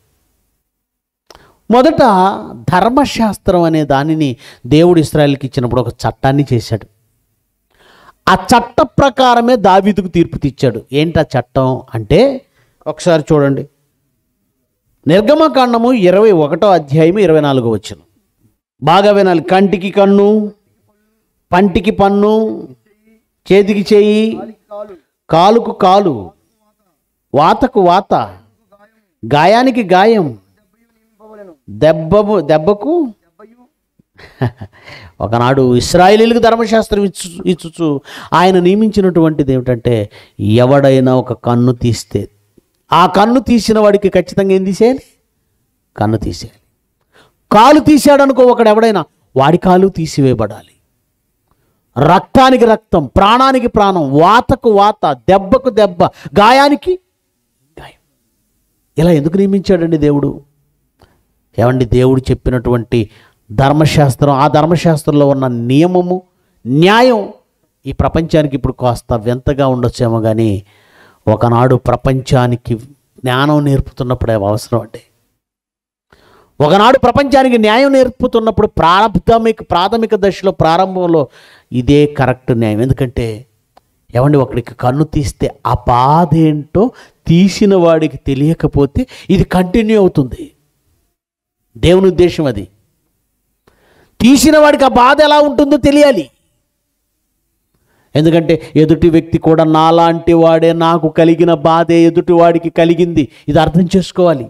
మొదట ధర్మశాస్త్రం అనే దానిని దేవుడు ఇస్రాయల్కి ఇచ్చినప్పుడు ఒక చట్టాన్ని చేశాడు ఆ చట్ట ప్రకారమే దావీదుకు తీర్పు తెచ్చాడు ఏంటి ఆ చట్టం అంటే ఒకసారి చూడండి నిర్గమకాండము ఇరవై ఒకటో అధ్యాయము ఇరవై నాలుగో వచ్చిన బాగా వినాలి కంటికి కన్ను పంటికి పన్ను చేతికి చేయి కాలు కాలుకు కాలు వాతకు వాత గాయానికి గాయం నింపవలెను దెబ్బము దెబ్బకు దెబ్బయు ఒకనాడు ఇస్రాయేలీలకు ధర్మశాస్త్రం ఇచ్చు ఇచ్చుచు ఆయన నియమించినటువంటిది ఏమిటంటే ఎవడైనా ఒక కన్ను తీస్తే ఆ కన్ను తీసిన వాడికి ఖచ్చితంగా ఏం తీసేయాలి కన్ను తీసేయాలి కాలు తీసాడనుకో ఒకడు ఎవడైనా వాడి కాలు తీసివేయబడాలి రక్తానికి రక్తం ప్రాణానికి ప్రాణం వాతకు వాత దెబ్బకు దెబ్బ గాయానికి గాయం ఇలా ఎందుకు నియమించాడండి దేవుడు ఏమండి దేవుడు చెప్పినటువంటి ధర్మశాస్త్రం ఆ ధర్మశాస్త్రంలో ఉన్న నియమము న్యాయం ఈ ప్రపంచానికి ఇప్పుడు కాస్త వింతగా ఉండొచ్చేమో కానీ ఒకనాడు ప్రపంచానికి జ్ఞానం నేర్పుతున్నప్పుడు అవి అవసరం అండి ఒకనాడు ప్రపంచానికి న్యాయం నేర్పుతున్నప్పుడు ప్రాథమిక ప్రాథమిక దశలో ప్రారంభంలో ఇదే కరెక్ట్ న్యాయం ఎందుకంటే ఏమండి ఒకడికి కన్ను తీస్తే ఆ బాధ ఏంటో తీసిన వాడికి తెలియకపోతే ఇది కంటిన్యూ అవుతుంది దేవుని ఉద్దేశం అది తీసిన వాడికి ఆ బాధ ఎలా ఉంటుందో తెలియాలి ఎందుకంటే ఎదుటి వ్యక్తి కూడా నాలాంటి వాడే నాకు కలిగిన బాధే ఎదుటి వాడికి కలిగింది ఇది అర్థం చేసుకోవాలి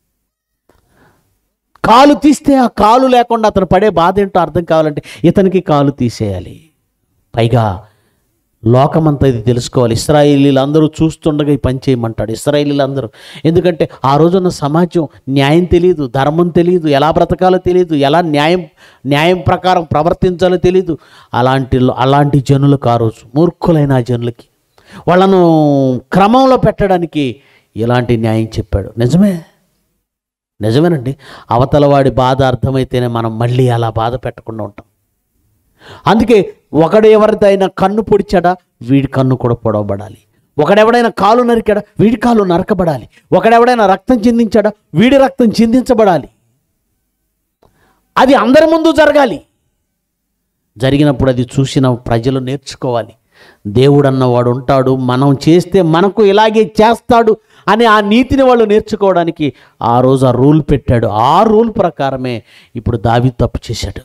కాలు తీస్తే ఆ కాలు లేకుండా అతను పడే బాధ ఏంటో అర్థం కావాలంటే ఇతనికి కాలు తీసేయాలి పైగా లోకమంతా ఇది తెలుసుకోవాలి ఇస్రాయేలీలు అందరూ చూస్తుండగా ఈ పని చేయమంటాడు ఇస్రాయేలీలు అందరూ ఎందుకంటే ఆ రోజున్న సమాజం న్యాయం తెలియదు ధర్మం తెలియదు ఎలా బ్రతకాలో తెలియదు ఎలా న్యాయం న్యాయం ప్రకారం ప్రవర్తించాలో తెలియదు అలాంటి అలాంటి జనులకు ఆ రోజు మూర్ఖులైన ఆ జనులకి వాళ్ళను క్రమంలో పెట్టడానికి ఇలాంటి న్యాయం చెప్పాడు నిజమే నిజమేనండి అవతలవాడి బాధ అర్థమైతేనే మనం మళ్ళీ అలా బాధ పెట్టకుండా ఉంటాం అందుకే ఒకడు ఎవరిదైనా కన్ను పొడిచాడా వీడి కన్ను కూడా పొడవబడాలి ఒకడెవడైనా కాలు నరికాడా వీడి కాలు నరకబడాలి ఒకడెవడైనా రక్తం చిందించాడా వీడి రక్తం చిందించబడాలి అది అందరి ముందు జరగాలి జరిగినప్పుడు అది చూసిన ప్రజలు నేర్చుకోవాలి దేవుడు అన్నవాడు ఉంటాడు మనం చేస్తే మనకు ఇలాగే చేస్తాడు అని ఆ నీతిని వాళ్ళు నేర్చుకోవడానికి ఆ రోజు ఆ రూల్ పెట్టాడు ఆ రూల్ ప్రకారమే ఇప్పుడు దావి తప్పు చేశాడు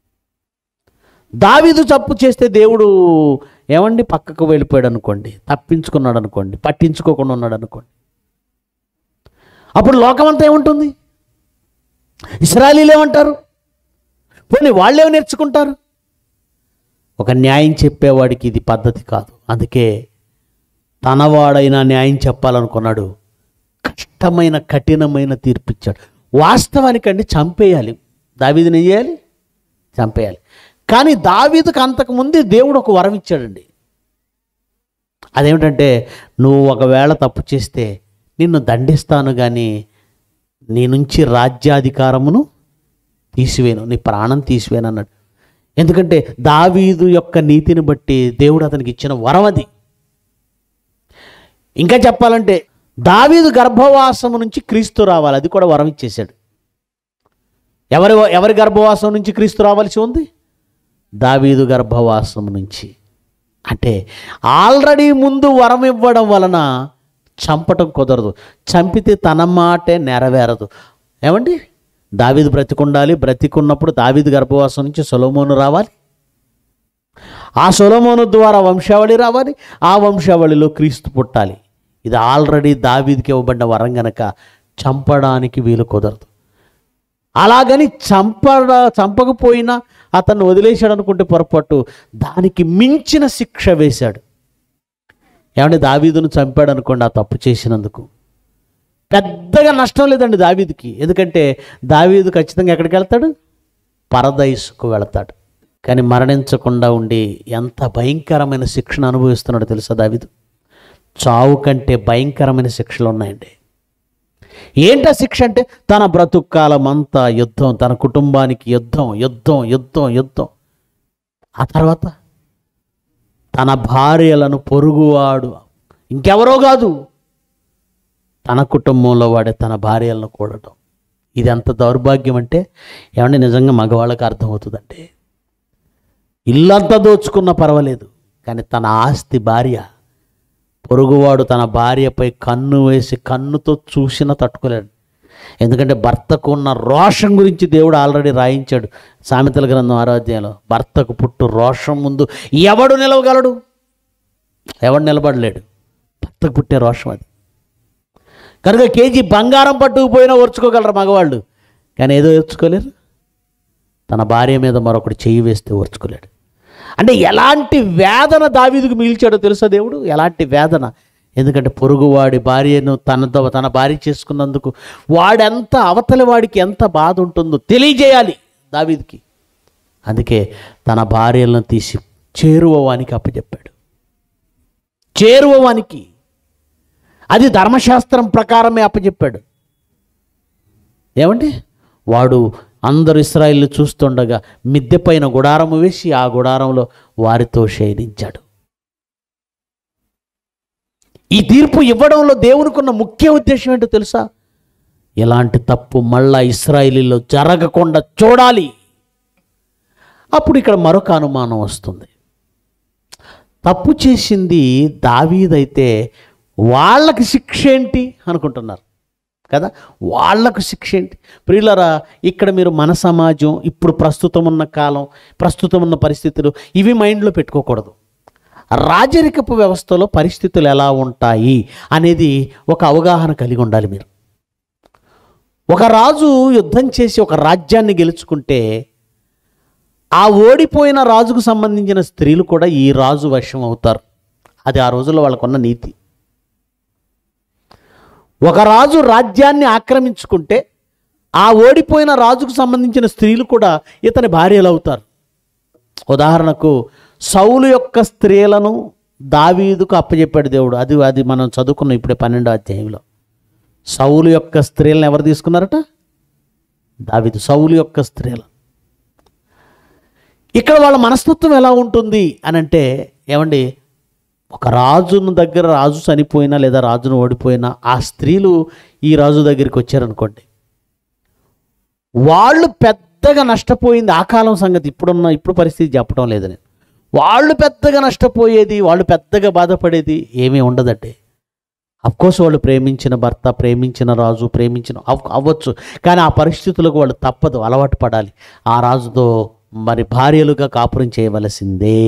దావీదు తప్పు చేస్తే దేవుడు ఏమండి పక్కకు వెళ్ళిపోయాడు అనుకోండి తప్పించుకున్నాడు అనుకోండి పట్టించుకోకుండా ఉన్నాడు అనుకోండి అప్పుడు లోకమంతా ఏముంటుంది ఇస్రాయలీలు ఏమంటారు పోనీ వాళ్ళేమో నేర్చుకుంటారు ఒక న్యాయం చెప్పేవాడికి ఇది పద్ధతి కాదు అందుకే తనవాడైనా న్యాయం చెప్పాలనుకున్నాడు కష్టమైన కఠినమైన తీర్పిచ్చాడు వాస్తవానికండి చంపేయాలి దావీదుని ఏం చేయాలి చంపేయాలి కానీ దావీదుకు అంతకుముందు దేవుడు ఒక వరం ఇచ్చాడండి అదేమిటంటే నువ్వు ఒకవేళ తప్పు చేస్తే నిన్ను దండిస్తాను కానీ నీ నుంచి రాజ్యాధికారమును తీసివేను నీ ప్రాణం తీసివేను అన్నాడు ఎందుకంటే దావీదు యొక్క నీతిని బట్టి దేవుడు అతనికి ఇచ్చిన వరం అది ఇంకా చెప్పాలంటే దావీదు గర్భవాసము నుంచి క్రీస్తు రావాలి అది కూడా వరం ఇచ్చేశాడు ఎవరి ఎవరి గర్భవాసం నుంచి క్రీస్తు రావాల్సి ఉంది దావీదు గర్భవాసం నుంచి అంటే ఆల్రెడీ ముందు వరం ఇవ్వడం వలన చంపటం కుదరదు చంపితే తన మాటే నెరవేరదు ఏమండి దావీదు బ్రతికుండాలి బ్రతికున్నప్పుడు దావీదు గర్భవాసం నుంచి సొలొమోను రావాలి ఆ సొలొమోను ద్వారా వంశావళి రావాలి ఆ వంశావళిలో క్రీస్తు పుట్టాలి ఇది ఆల్రెడీ దావీదుకి ఇవ్వబడిన వరం గనక చంపడానికి వీలు కుదరదు అలాగని చంపడ చంపకపోయినా అతన్ని వదిలేశాడు అనుకుంటే పొరపాటు దానికి మించిన శిక్ష వేశాడు ఏమంటే దావీదును చంపాడు అనుకోండి ఆ తప్పు చేసినందుకు పెద్దగా నష్టం లేదండి దావీదుకి ఎందుకంటే దావీదు ఖచ్చితంగా ఎక్కడికి వెళ్తాడు పరదైసుకు వెళతాడు కానీ మరణించకుండా ఉండి ఎంత భయంకరమైన శిక్షను అనుభవిస్తున్నాడో తెలుసా దావీదు చావు కంటే భయంకరమైన శిక్షలు ఉన్నాయండి ఏంటా శిక్ష అంటే తన బ్రతుకు కాలం అంతా యుద్ధం తన కుటుంబానికి యుద్ధం యుద్ధం యుద్ధం యుద్ధం ఆ తర్వాత తన భార్యలను పొరుగువాడు ఇంకెవరో కాదు తన కుటుంబంలో వాడే తన భార్యలను కూడటం ఇది ఎంత దౌర్భాగ్యం అంటే ఏమంటే నిజంగా మగవాళ్ళకి అర్థమవుతుందంటే ఇల్లంతా దోచుకున్నా పర్వాలేదు కానీ తన ఆస్తి భార్య పొరుగువాడు తన భార్యపై కన్ను వేసి కన్నుతో చూసినా తట్టుకోలేడు ఎందుకంటే భర్తకు ఉన్న రోషం గురించి దేవుడు ఆల్రెడీ రాయించాడు సామెతల గ్రంథం ఆరాధ్యంలో భర్తకు పుట్టు రోషం ముందు ఎవడు నిలవగలడు ఎవడు నిలబడలేడు భర్తకు పుట్టే రోషం అది కనుక కేజీ బంగారం పట్టుకుపోయినా ఓర్చుకోగలరు మగవాళ్ళు కానీ ఏదో ఓర్చుకోలేరు తన భార్య మీద మరొకటి చెయ్యి వేస్తే ఓర్చుకోలేడు అంటే ఎలాంటి వేదన దావీదుకు మిగిల్చాడో తెలుసా దేవుడు ఎలాంటి వేదన ఎందుకంటే పొరుగువాడి భార్యను తనతో తన భార్య చేసుకున్నందుకు వాడెంత అవతలి వాడికి ఎంత బాధ ఉంటుందో తెలియజేయాలి దావీదుకి అందుకే తన భార్యలను తీసి చేరువవానికి అప్పచెప్పాడు చేరువవానికి అది ధర్మశాస్త్రం ప్రకారమే అప్పచెప్పాడు ఏమండి వాడు అందరు ఇస్రాయిల్ చూస్తుండగా మిద్దె పైన గుడారము వేసి ఆ గుడారంలో వారితో శయనించాడు ఈ తీర్పు ఇవ్వడంలో దేవునికున్న ముఖ్య ఉద్దేశం ఏంటో తెలుసా ఇలాంటి తప్పు మళ్ళా ఇస్రాయిలీలో జరగకుండా చూడాలి అప్పుడు ఇక్కడ మరొక అనుమానం వస్తుంది తప్పు చేసింది దావీదైతే వాళ్ళకి శిక్ష ఏంటి అనుకుంటున్నారు కదా వాళ్లకు శిక్ష ఏంటి ప్రియులరా ఇక్కడ మీరు మన సమాజం ఇప్పుడు ప్రస్తుతం ఉన్న కాలం ప్రస్తుతం ఉన్న పరిస్థితులు ఇవి మైండ్లో పెట్టుకోకూడదు రాజరికపు వ్యవస్థలో పరిస్థితులు ఎలా ఉంటాయి అనేది ఒక అవగాహన కలిగి ఉండాలి మీరు ఒక రాజు యుద్ధం చేసి ఒక రాజ్యాన్ని గెలుచుకుంటే ఆ ఓడిపోయిన రాజుకు సంబంధించిన స్త్రీలు కూడా ఈ రాజు వశం అవుతారు అది ఆ రోజుల్లో వాళ్ళకున్న నీతి ఒక రాజు రాజ్యాన్ని ఆక్రమించుకుంటే ఆ ఓడిపోయిన రాజుకు సంబంధించిన స్త్రీలు కూడా ఇతని భార్యలు అవుతారు ఉదాహరణకు సౌలు యొక్క స్త్రీలను దావీదుకు అప్పచెప్పాడు దేవుడు అది అది మనం చదువుకున్నాం ఇప్పుడే పన్నెండో అధ్యాయంలో సౌలు యొక్క స్త్రీలను ఎవరు తీసుకున్నారట దావిదు సౌలు యొక్క స్త్రీలు ఇక్కడ వాళ్ళ మనస్తత్వం ఎలా ఉంటుంది అని అంటే ఏమండి ఒక రాజును దగ్గర రాజు చనిపోయినా లేదా రాజును ఓడిపోయినా ఆ స్త్రీలు ఈ రాజు దగ్గరికి వచ్చారనుకోండి వాళ్ళు పెద్దగా నష్టపోయింది ఆ కాలం సంగతి ఇప్పుడున్న ఇప్పుడు పరిస్థితి చెప్పడం లేదు నేను వాళ్ళు పెద్దగా నష్టపోయేది వాళ్ళు పెద్దగా బాధపడేది ఏమీ ఉండదండి కోర్స్ వాళ్ళు ప్రేమించిన భర్త ప్రేమించిన రాజు ప్రేమించిన అవ్- అవ్వచ్చు కానీ ఆ పరిస్థితులకు వాళ్ళు తప్పదు అలవాటు పడాలి ఆ రాజుతో మరి భార్యలుగా కాపురం చేయవలసిందే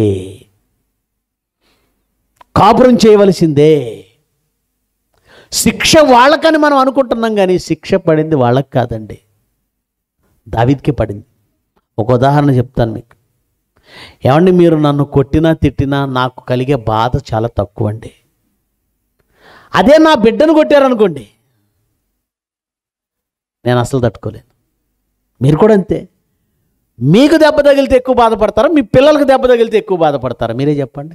కాపురం చేయవలసిందే శిక్ష వాళ్ళకని మనం అనుకుంటున్నాం కానీ శిక్ష పడింది వాళ్ళకి కాదండి దావిద్కి పడింది ఒక ఉదాహరణ చెప్తాను మీకు ఏమండి మీరు నన్ను కొట్టినా తిట్టినా నాకు కలిగే బాధ చాలా తక్కువ అండి అదే నా బిడ్డను కొట్టారనుకోండి నేను అసలు తట్టుకోలేను మీరు కూడా అంతే మీకు దెబ్బ తగిలితే ఎక్కువ బాధపడతారా మీ పిల్లలకు దెబ్బ తగిలితే ఎక్కువ బాధపడతారా మీరే చెప్పండి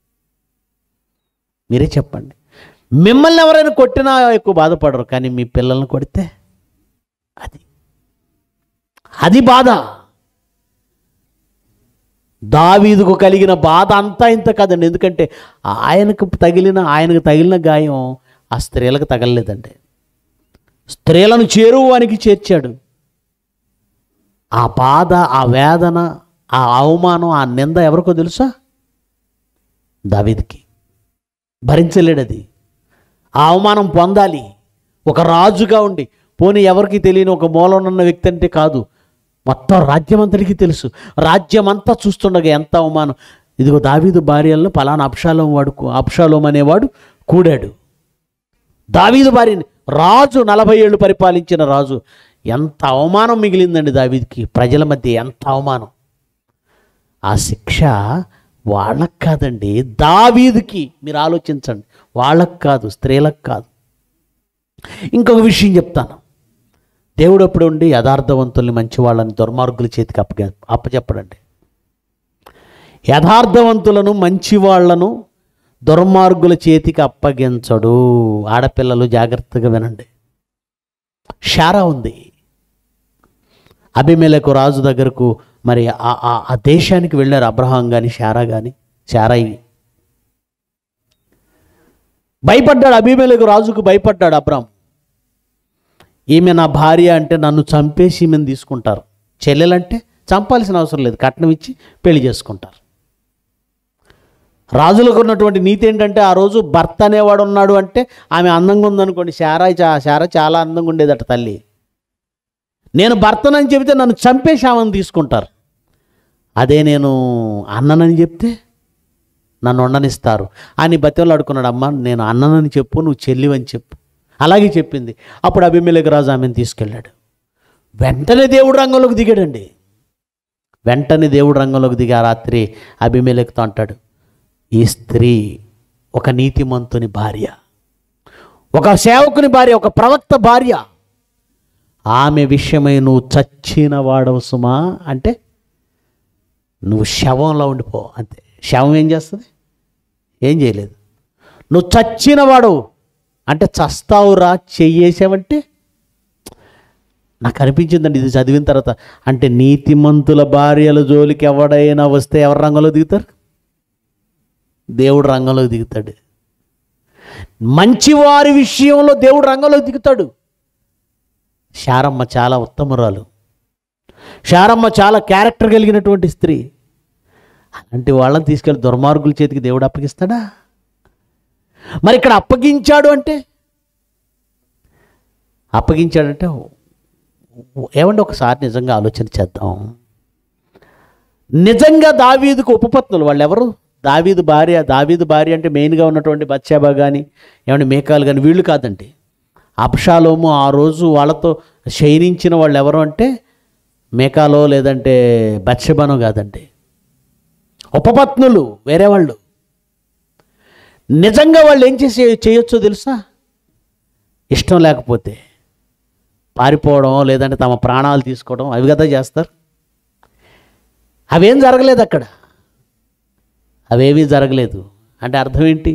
మీరే చెప్పండి మిమ్మల్ని ఎవరైనా కొట్టినా ఎక్కువ బాధపడరు కానీ మీ పిల్లల్ని కొడితే అది అది బాధ దావీదుకు కలిగిన బాధ అంతా ఇంత కాదండి ఎందుకంటే ఆయనకు తగిలిన ఆయనకు తగిలిన గాయం ఆ స్త్రీలకు తగలలేదండి స్త్రీలను చేరువానికి చేర్చాడు ఆ బాధ ఆ వేదన ఆ అవమానం ఆ నింద ఎవరికో తెలుసా దావీదికి భరించలేడు అది ఆ అవమానం పొందాలి ఒక రాజుగా ఉండి పోనీ ఎవరికి తెలియని ఒక మూలనున్న వ్యక్తి అంటే కాదు మొత్తం రాజ్యమంతటికి తెలుసు రాజ్యమంతా చూస్తుండగా ఎంత అవమానం ఇదిగో దావీదు భార్యలను పలానా అప్షాలోం వాడు అప్షాలోం అనేవాడు కూడాడు దావీదు భార్యని రాజు నలభై ఏళ్ళు పరిపాలించిన రాజు ఎంత అవమానం మిగిలిందండి దావీదికి ప్రజల మధ్య ఎంత అవమానం ఆ శిక్ష వాళ్ళకు కాదండి దావీదుకి మీరు ఆలోచించండి వాళ్ళకు కాదు స్త్రీలకు కాదు ఇంకొక విషయం చెప్తాను దేవుడు అప్పుడు ఉండి యథార్థవంతుల్ని మంచి వాళ్ళని దుర్మార్గుల చేతికి అప్పగ అప్పచెప్పడండి యథార్థవంతులను మంచి వాళ్ళను దుర్మార్గుల చేతికి అప్పగించడు ఆడపిల్లలు జాగ్రత్తగా వినండి షారా ఉంది అభిమేలకు రాజు దగ్గరకు మరి ఆ ఆ- ఆ దేశానికి వెళ్ళారు అబ్రహాం కానీ షారా కానీ షారాయి భయపడ్డాడు అభిమేలకు రాజుకు భయపడ్డాడు అబ్రాం ఈమె నా భార్య అంటే నన్ను చంపేసి ఈమెను తీసుకుంటారు చెల్లెలంటే చంపాల్సిన అవసరం లేదు కట్నం ఇచ్చి పెళ్లి చేసుకుంటారు రాజులకు ఉన్నటువంటి నీతి ఏంటంటే ఆ రోజు భర్త అనేవాడు ఉన్నాడు అంటే ఆమె అందంగా ఉందనుకోండి శారా చా శారా చాలా అందంగా ఉండేదట తల్లి నేను భర్తనని చెబితే నన్ను చంపేసి ఆమెను తీసుకుంటారు అదే నేను అన్ననని చెప్తే నన్ను ఉండనిస్తారు అని బతిలో అడుకున్నాడు అమ్మ నేను అన్ననని చెప్పు నువ్వు చెల్లివని చెప్పు అలాగే చెప్పింది అప్పుడు అభిమేలకు రాజు ఆమెను తీసుకెళ్ళాడు వెంటనే దేవుడు రంగంలోకి దిగాడండి వెంటనే దేవుడు రంగంలోకి దిగి ఆ రాత్రి అభిమేలకుతో అంటాడు ఈ స్త్రీ ఒక నీతిమంతుని భార్య ఒక సేవకుని భార్య ఒక ప్రవక్త భార్య ఆమె విషయమై నువ్వు చచ్చిన వాడవు సుమా అంటే నువ్వు శవంలో ఉండిపో అంతే శవం ఏం చేస్తుంది ఏం చేయలేదు నువ్వు చచ్చిన వాడు అంటే చస్తావురా చెయ్యేసావంటే నాకు అనిపించిందండి ఇది చదివిన తర్వాత అంటే నీతిమంతుల భార్యల జోలికి ఎవడైనా వస్తే ఎవరు రంగంలో దిగుతారు దేవుడు రంగంలో దిగుతాడు మంచివారి విషయంలో దేవుడు రంగంలో దిగుతాడు శారమ్మ చాలా ఉత్తమురాలు శారమ్మ చాలా క్యారెక్టర్ కలిగినటువంటి స్త్రీ అలాంటి వాళ్ళని తీసుకెళ్ళి దుర్మార్గుల చేతికి దేవుడు అప్పగిస్తాడా మరి ఇక్కడ అప్పగించాడు అంటే అప్పగించాడంటే ఏమంటే ఒకసారి నిజంగా ఆలోచన చేద్దాం నిజంగా దావీదుకు ఉపపత్నులు వాళ్ళు ఎవరు దావీదు భార్య దావీదు భార్య అంటే మెయిన్గా ఉన్నటువంటి బత్షాబా కానీ ఏమంటే మేకాలు కానీ వీళ్ళు కాదండి అప్షాలోము ఆ రోజు వాళ్ళతో శయనించిన వాళ్ళు ఎవరు అంటే మేకాలో లేదంటే బత్షబానో కాదండి ఉపపత్నులు వేరే వాళ్ళు నిజంగా వాళ్ళు ఏం చేసి చేయొచ్చో తెలుసా ఇష్టం లేకపోతే పారిపోవడం లేదంటే తమ ప్రాణాలు తీసుకోవడం అవి కదా చేస్తారు అవేం జరగలేదు అక్కడ అవేమీ జరగలేదు అంటే అర్థం ఏంటి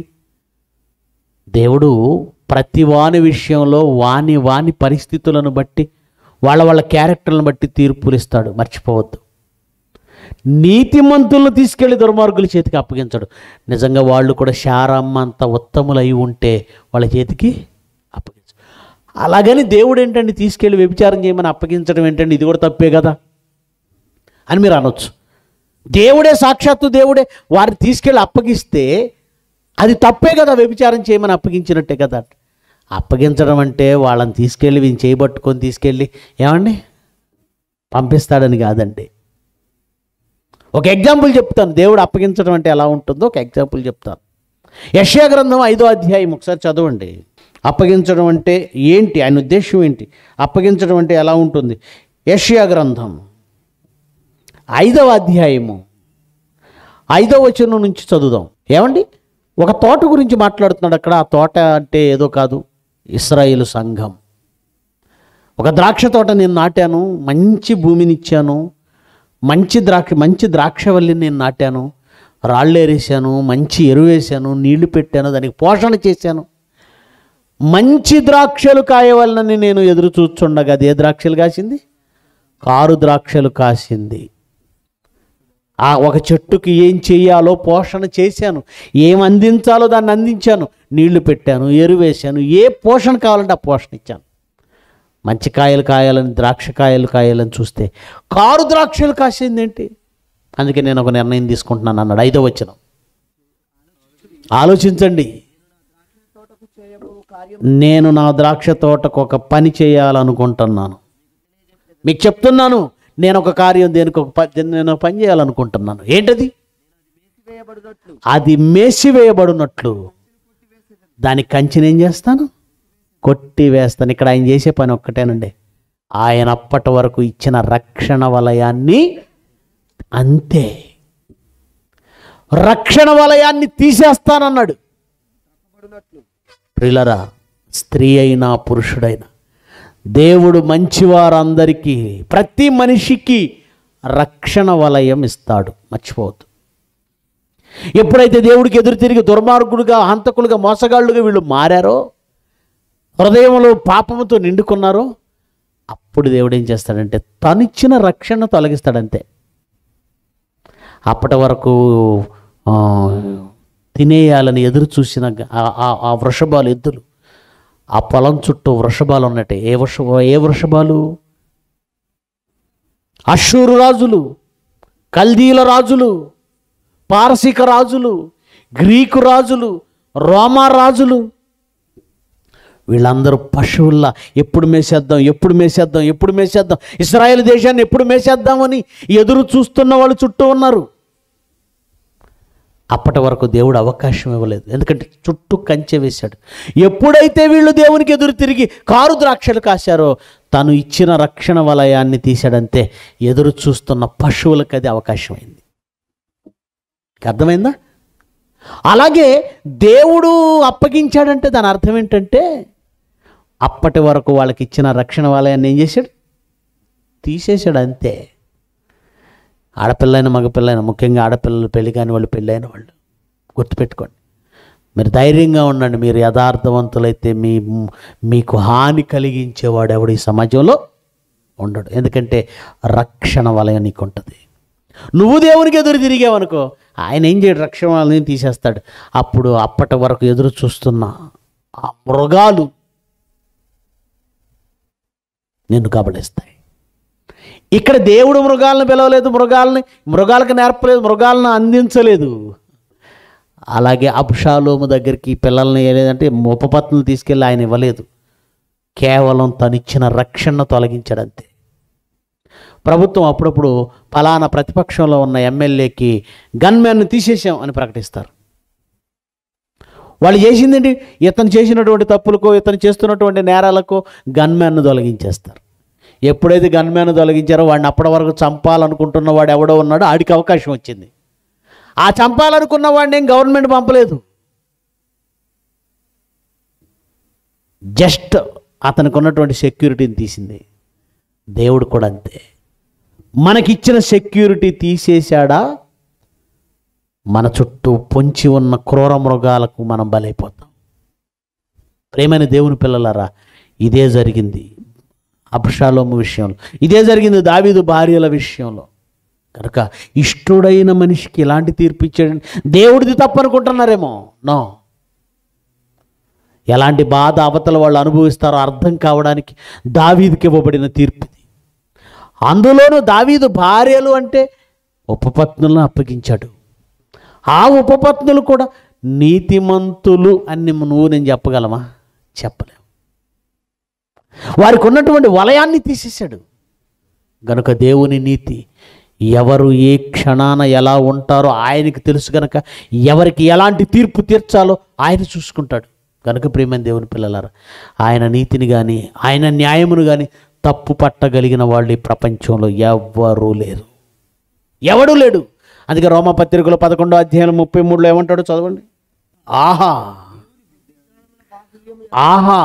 దేవుడు ప్రతి వాని విషయంలో వాని వాని పరిస్థితులను బట్టి వాళ్ళ వాళ్ళ క్యారెక్టర్లను బట్టి తీర్పులు ఇస్తాడు మర్చిపోవద్దు నీతిమంతులను తీసుకెళ్లి దుర్మార్గుల చేతికి అప్పగించడు నిజంగా వాళ్ళు కూడా శారమ్మ అంత ఉత్తములై ఉంటే వాళ్ళ చేతికి అప్పగించడు అలాగని దేవుడు ఏంటండి తీసుకెళ్ళి వ్యభిచారం చేయమని అప్పగించడం ఏంటండి ఇది కూడా తప్పే కదా అని మీరు అనొచ్చు దేవుడే సాక్షాత్తు దేవుడే వారిని తీసుకెళ్ళి అప్పగిస్తే అది తప్పే కదా వ్యభిచారం చేయమని అప్పగించినట్టే కదా అప్పగించడం అంటే వాళ్ళని తీసుకెళ్ళి వీని చేయబట్టుకొని తీసుకెళ్ళి ఏమండి పంపిస్తాడని కాదండి ఒక ఎగ్జాంపుల్ చెప్తాను దేవుడు అప్పగించడం అంటే ఎలా ఉంటుందో ఒక ఎగ్జాంపుల్ చెప్తాను యశ్యా గ్రంథం ఐదో అధ్యాయం ఒకసారి చదవండి అప్పగించడం అంటే ఏంటి ఆయన ఉద్దేశం ఏంటి అప్పగించడం అంటే ఎలా ఉంటుంది యశ్యా గ్రంథం ఐదవ అధ్యాయము ఐదవ వచనం నుంచి చదువుదాం ఏమండి ఒక తోట గురించి మాట్లాడుతున్నాడు అక్కడ ఆ తోట అంటే ఏదో కాదు ఇస్రాయేలు సంఘం ఒక ద్రాక్ష తోట నేను నాటాను మంచి భూమినిచ్చాను మంచి ద్రాక్ష మంచి ద్రాక్షవల్లిని నేను నాటాను రాళ్ళేరేసాను మంచి ఎరువేశాను నీళ్లు పెట్టాను దానికి పోషణ చేశాను మంచి ద్రాక్షలు కాయవలనని నేను ఎదురు చూస్తుండగా అది ఏ ద్రాక్షలు కాసింది కారు ద్రాక్షలు కాసింది ఆ ఒక చెట్టుకి ఏం చేయాలో పోషణ చేశాను ఏం అందించాలో దాన్ని అందించాను నీళ్లు పెట్టాను ఎరువేశాను ఏ పోషణ కావాలంటే ఆ పోషణ ఇచ్చాను మంచి కాయలు కాయాలని ద్రాక్ష కాయలు కాయాలని చూస్తే కారు ద్రాక్షలు కాసింది ఏంటి అందుకే నేను ఒక నిర్ణయం తీసుకుంటున్నాను అన్నాడు ఐదో వచ్చిన ఆలోచించండి నేను నా ద్రాక్ష తోటకు ఒక పని చేయాలనుకుంటున్నాను మీకు చెప్తున్నాను నేను ఒక కార్యం దేనికి ఒక ప- నేను ఒక పని చేయాలనుకుంటున్నాను ఏంటది అది మేసివేయబడినట్లు దాని కంచెని ఏం చేస్తాను కొట్టి వేస్తాను ఇక్కడ ఆయన చేసే పని ఒక్కటేనండి ఆయన అప్పటి వరకు ఇచ్చిన రక్షణ వలయాన్ని అంతే రక్షణ వలయాన్ని తీసేస్తానన్నాడు ప్రిలరా స్త్రీ అయినా పురుషుడైనా దేవుడు మంచివారందరికీ ప్రతి మనిషికి రక్షణ వలయం ఇస్తాడు మర్చిపోవద్దు ఎప్పుడైతే దేవుడికి ఎదురు తిరిగి దుర్మార్గుడుగా హంతకులుగా మోసగాళ్ళుగా వీళ్ళు మారారో హృదయంలో పాపముతో నిండుకున్నారో అప్పుడు దేవుడు ఏం చేస్తాడంటే తనిచ్చిన రక్షణ తొలగిస్తాడంతే అప్పటి వరకు ఆ, తినేయాలని ఎదురు చూసిన గ- ఆ- ఆ- ఆ వృషభాలు ఎద్దులు ఆ పొలం చుట్టూ వృషభాలు ఉన్నట్టే ఏ వృషభ ఏ వృషభాలు అశ్షూరు రాజులు కల్దీల రాజులు పారసీక రాజులు గ్రీకు రాజులు రోమా రాజులు వీళ్ళందరూ పశువుల్లా ఎప్పుడు మేసేద్దాం ఎప్పుడు మేసేద్దాం ఎప్పుడు మేసేద్దాం ఇస్రాయేల్ దేశాన్ని ఎప్పుడు మేసేద్దామని ఎదురు చూస్తున్న వాళ్ళు చుట్టూ ఉన్నారు అప్పటి వరకు దేవుడు అవకాశం ఇవ్వలేదు ఎందుకంటే చుట్టూ కంచె వేశాడు ఎప్పుడైతే వీళ్ళు దేవునికి ఎదురు తిరిగి కారు ద్రాక్షలు కాశారో తను ఇచ్చిన రక్షణ వలయాన్ని తీశాడంతే ఎదురు చూస్తున్న పశువులకు అది అవకాశం అయింది అర్థమైందా అలాగే దేవుడు అప్పగించాడంటే దాని అర్థం ఏంటంటే అప్పటి వరకు వాళ్ళకి ఇచ్చిన రక్షణ వలయాన్ని ఏం చేశాడు తీసేశాడు అంతే ఆడపిల్లైన మగపిల్లైన ముఖ్యంగా ఆడపిల్లలు పెళ్లి కాని వాళ్ళు పెళ్ళైన వాళ్ళు గుర్తుపెట్టుకోండి మీరు ధైర్యంగా ఉండండి మీరు యథార్థవంతులైతే మీ మీకు హాని కలిగించేవాడు ఎవడు ఈ సమాజంలో ఉండడు ఎందుకంటే రక్షణ వలయం నీకు ఉంటుంది నువ్వు దేవునికి ఎదురు తిరిగావనుకో ఆయన ఏం చేయడు రక్షణ వలయం తీసేస్తాడు అప్పుడు అప్పటి వరకు ఎదురు చూస్తున్న ఆ మృగాలు నిన్ను కబళిస్తాయి ఇక్కడ దేవుడు మృగాలను పిలవలేదు మృగాలని మృగాలకు నేర్పలేదు మృగాలను అందించలేదు అలాగే అబ్షాలోము దగ్గరికి పిల్లల్ని లేదంటే ఉపపత్నులు తీసుకెళ్ళి ఆయన ఇవ్వలేదు కేవలం తనిచ్చిన రక్షణ తొలగించాడంతే ప్రభుత్వం అప్పుడప్పుడు ఫలానా ప్రతిపక్షంలో ఉన్న ఎమ్మెల్యేకి గన్మ్యాన్ను తీసేసాం అని ప్రకటిస్తారు వాళ్ళు చేసిందేంటి ఇతను చేసినటువంటి తప్పులకో ఇతను చేస్తున్నటువంటి నేరాలకో గన్మ్యాన్ను తొలగించేస్తారు ఎప్పుడైతే గన్మ్యాన్ తొలగించారో వాడిని అప్పటి వరకు చంపాలనుకుంటున్న వాడు ఎవడో ఉన్నాడో ఆడికి అవకాశం వచ్చింది ఆ చంపాలనుకున్న వాడిని ఏం గవర్నమెంట్ పంపలేదు జస్ట్ అతనికి ఉన్నటువంటి సెక్యూరిటీని తీసింది దేవుడు కూడా అంతే మనకిచ్చిన సెక్యూరిటీ తీసేశాడా మన చుట్టూ పొంచి ఉన్న క్రూర మృగాలకు మనం బలైపోతాం ప్రేమైన దేవుని పిల్లలారా ఇదే జరిగింది అబ్షాలోము విషయంలో ఇదే జరిగింది దావీదు భార్యల విషయంలో కనుక ఇష్టుడైన మనిషికి ఇలాంటి తీర్పు ఇచ్చాడండి దేవుడిది తప్పనుకుంటున్నారేమో నో ఎలాంటి బాధ అవతల వాళ్ళు అనుభవిస్తారో అర్థం కావడానికి దావీదుకి ఇవ్వబడిన తీర్పు ఇది అందులోనూ దావీదు భార్యలు అంటే ఉపపత్నులను అప్పగించాడు ఆ ఉపపత్నులు కూడా నీతిమంతులు అని నువ్వు నేను చెప్పగలమా చెప్పలేము వారికి ఉన్నటువంటి వలయాన్ని తీసేశాడు గనుక దేవుని నీతి ఎవరు ఏ క్షణాన ఎలా ఉంటారో ఆయనకి తెలుసు గనక ఎవరికి ఎలాంటి తీర్పు తీర్చాలో ఆయన చూసుకుంటాడు కనుక ప్రియమైన దేవుని పిల్లలారా ఆయన నీతిని కానీ ఆయన న్యాయమును కానీ తప్పు పట్టగలిగిన వాళ్ళు ఈ ప్రపంచంలో ఎవ్వరూ లేరు ఎవడూ లేడు అందుకే రోమపత్రికలో పదకొండో అధ్యాయం ముప్పై మూడులో ఏమంటాడో చదవండి ఆహా ఆహా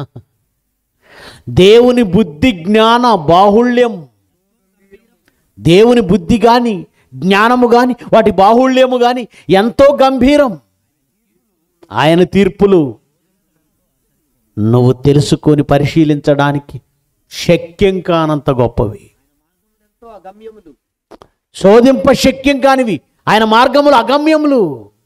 దేవుని బుద్ధి జ్ఞాన బాహుళ్యం దేవుని బుద్ధి కానీ జ్ఞానము కానీ వాటి బాహుళ్యము కానీ ఎంతో గంభీరం ఆయన తీర్పులు నువ్వు తెలుసుకొని పరిశీలించడానికి శక్యం కానంత గొప్పవి ఎంతో అగమ్యములు శోధింప శక్యం కానివి ఆయన మార్గములు అగమ్యములు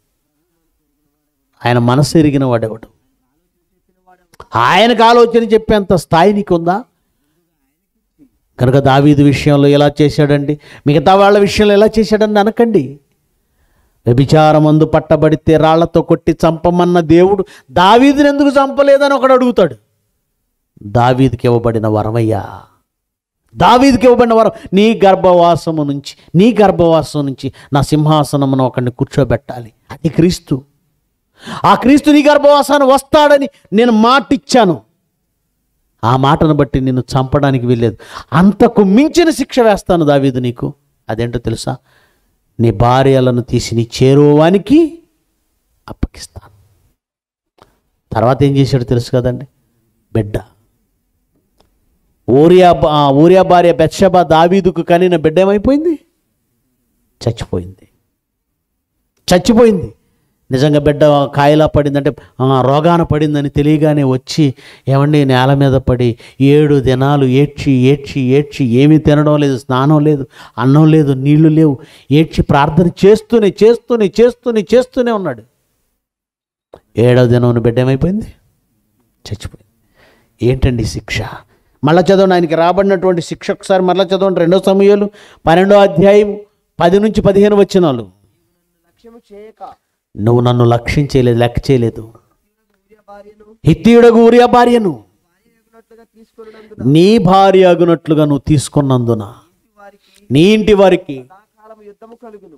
ఆయన మనసు ఎరిగిన వాడెవడు ఆయనకు ఆలోచన చెప్పేంత స్థాయి నీకుందా కనుక దావీదు విషయంలో ఎలా చేశాడండి మిగతా వాళ్ళ విషయంలో ఎలా చేశాడండి అనకండి వ్యభిచారమందు పట్టబడితే రాళ్లతో కొట్టి చంపమన్న దేవుడు దావీదుని ఎందుకు చంపలేదని ఒకడు అడుగుతాడు దావీదుకి ఇవ్వబడిన వరమయ్యా దావీదుకి ఇవ్వబడిన వరం నీ గర్భవాసము నుంచి నీ గర్భవాసం నుంచి నా సింహాసనమును ఒకడిని కూర్చోబెట్టాలి అది క్రీస్తు ఆ క్రీస్తు నీ గర్భవాసాన్ని వస్తాడని నేను మాటిచ్చాను ఆ మాటను బట్టి నిన్ను చంపడానికి వెళ్ళలేదు అంతకు మించిన శిక్ష వేస్తాను దావీదు నీకు అదేంటో తెలుసా నీ భార్యలను తీసి నీ చేరువానికి అప్పగిస్తాను తర్వాత ఏం చేశాడు తెలుసు కదండి బిడ్డ ఊరియా బా- ఆ ఊరియా భార్య బెత్షబ దావీదుకు కనిన బిడ్డ ఏమైపోయింది చచ్చిపోయింది చచ్చిపోయింది నిజంగా బిడ్డ కాయలా పడిందంటే ఆ, రోగాన పడిందని తెలియగానే వచ్చి ఏమండి నేల మీద పడి ఏడు దినాలు ఏడ్చి ఏడ్చి ఏడ్చి ఏమీ తినడం లేదు స్నానం లేదు అన్నం లేదు నీళ్లు లేవు ఏడ్చి ప్రార్థన చేస్తూనే చేస్తూనే చేస్తూనే చేస్తూనే ఉన్నాడు ఏడవ దినం బిడ్డ ఏమైపోయింది చచ్చిపోయింది ఏంటండి శిక్ష మళ్ళా చదవండి ఆయనకి రాబడినటువంటి శిక్ష ఒకసారి మళ్ళా చదవండి రెండో సమయాలు పన్నెండో అధ్యాయం పది నుంచి పదిహేను వచ్చినాలు లక్ష్యము చేయక నువ్వు నన్ను లక్ష్యం చేయలేదు లెక్క చేయలేదు సూర్య భార్యను హిత్తీయుడకు ఊరియా భార్యను భార్యనట్టుగా తీసుకున్నందున నీ భార్య అగునట్లుగా నువ్వు తీసుకున్నందున వారికి నీ ఇంటి వారికి సదాకాలం యుద్ధము కలుగును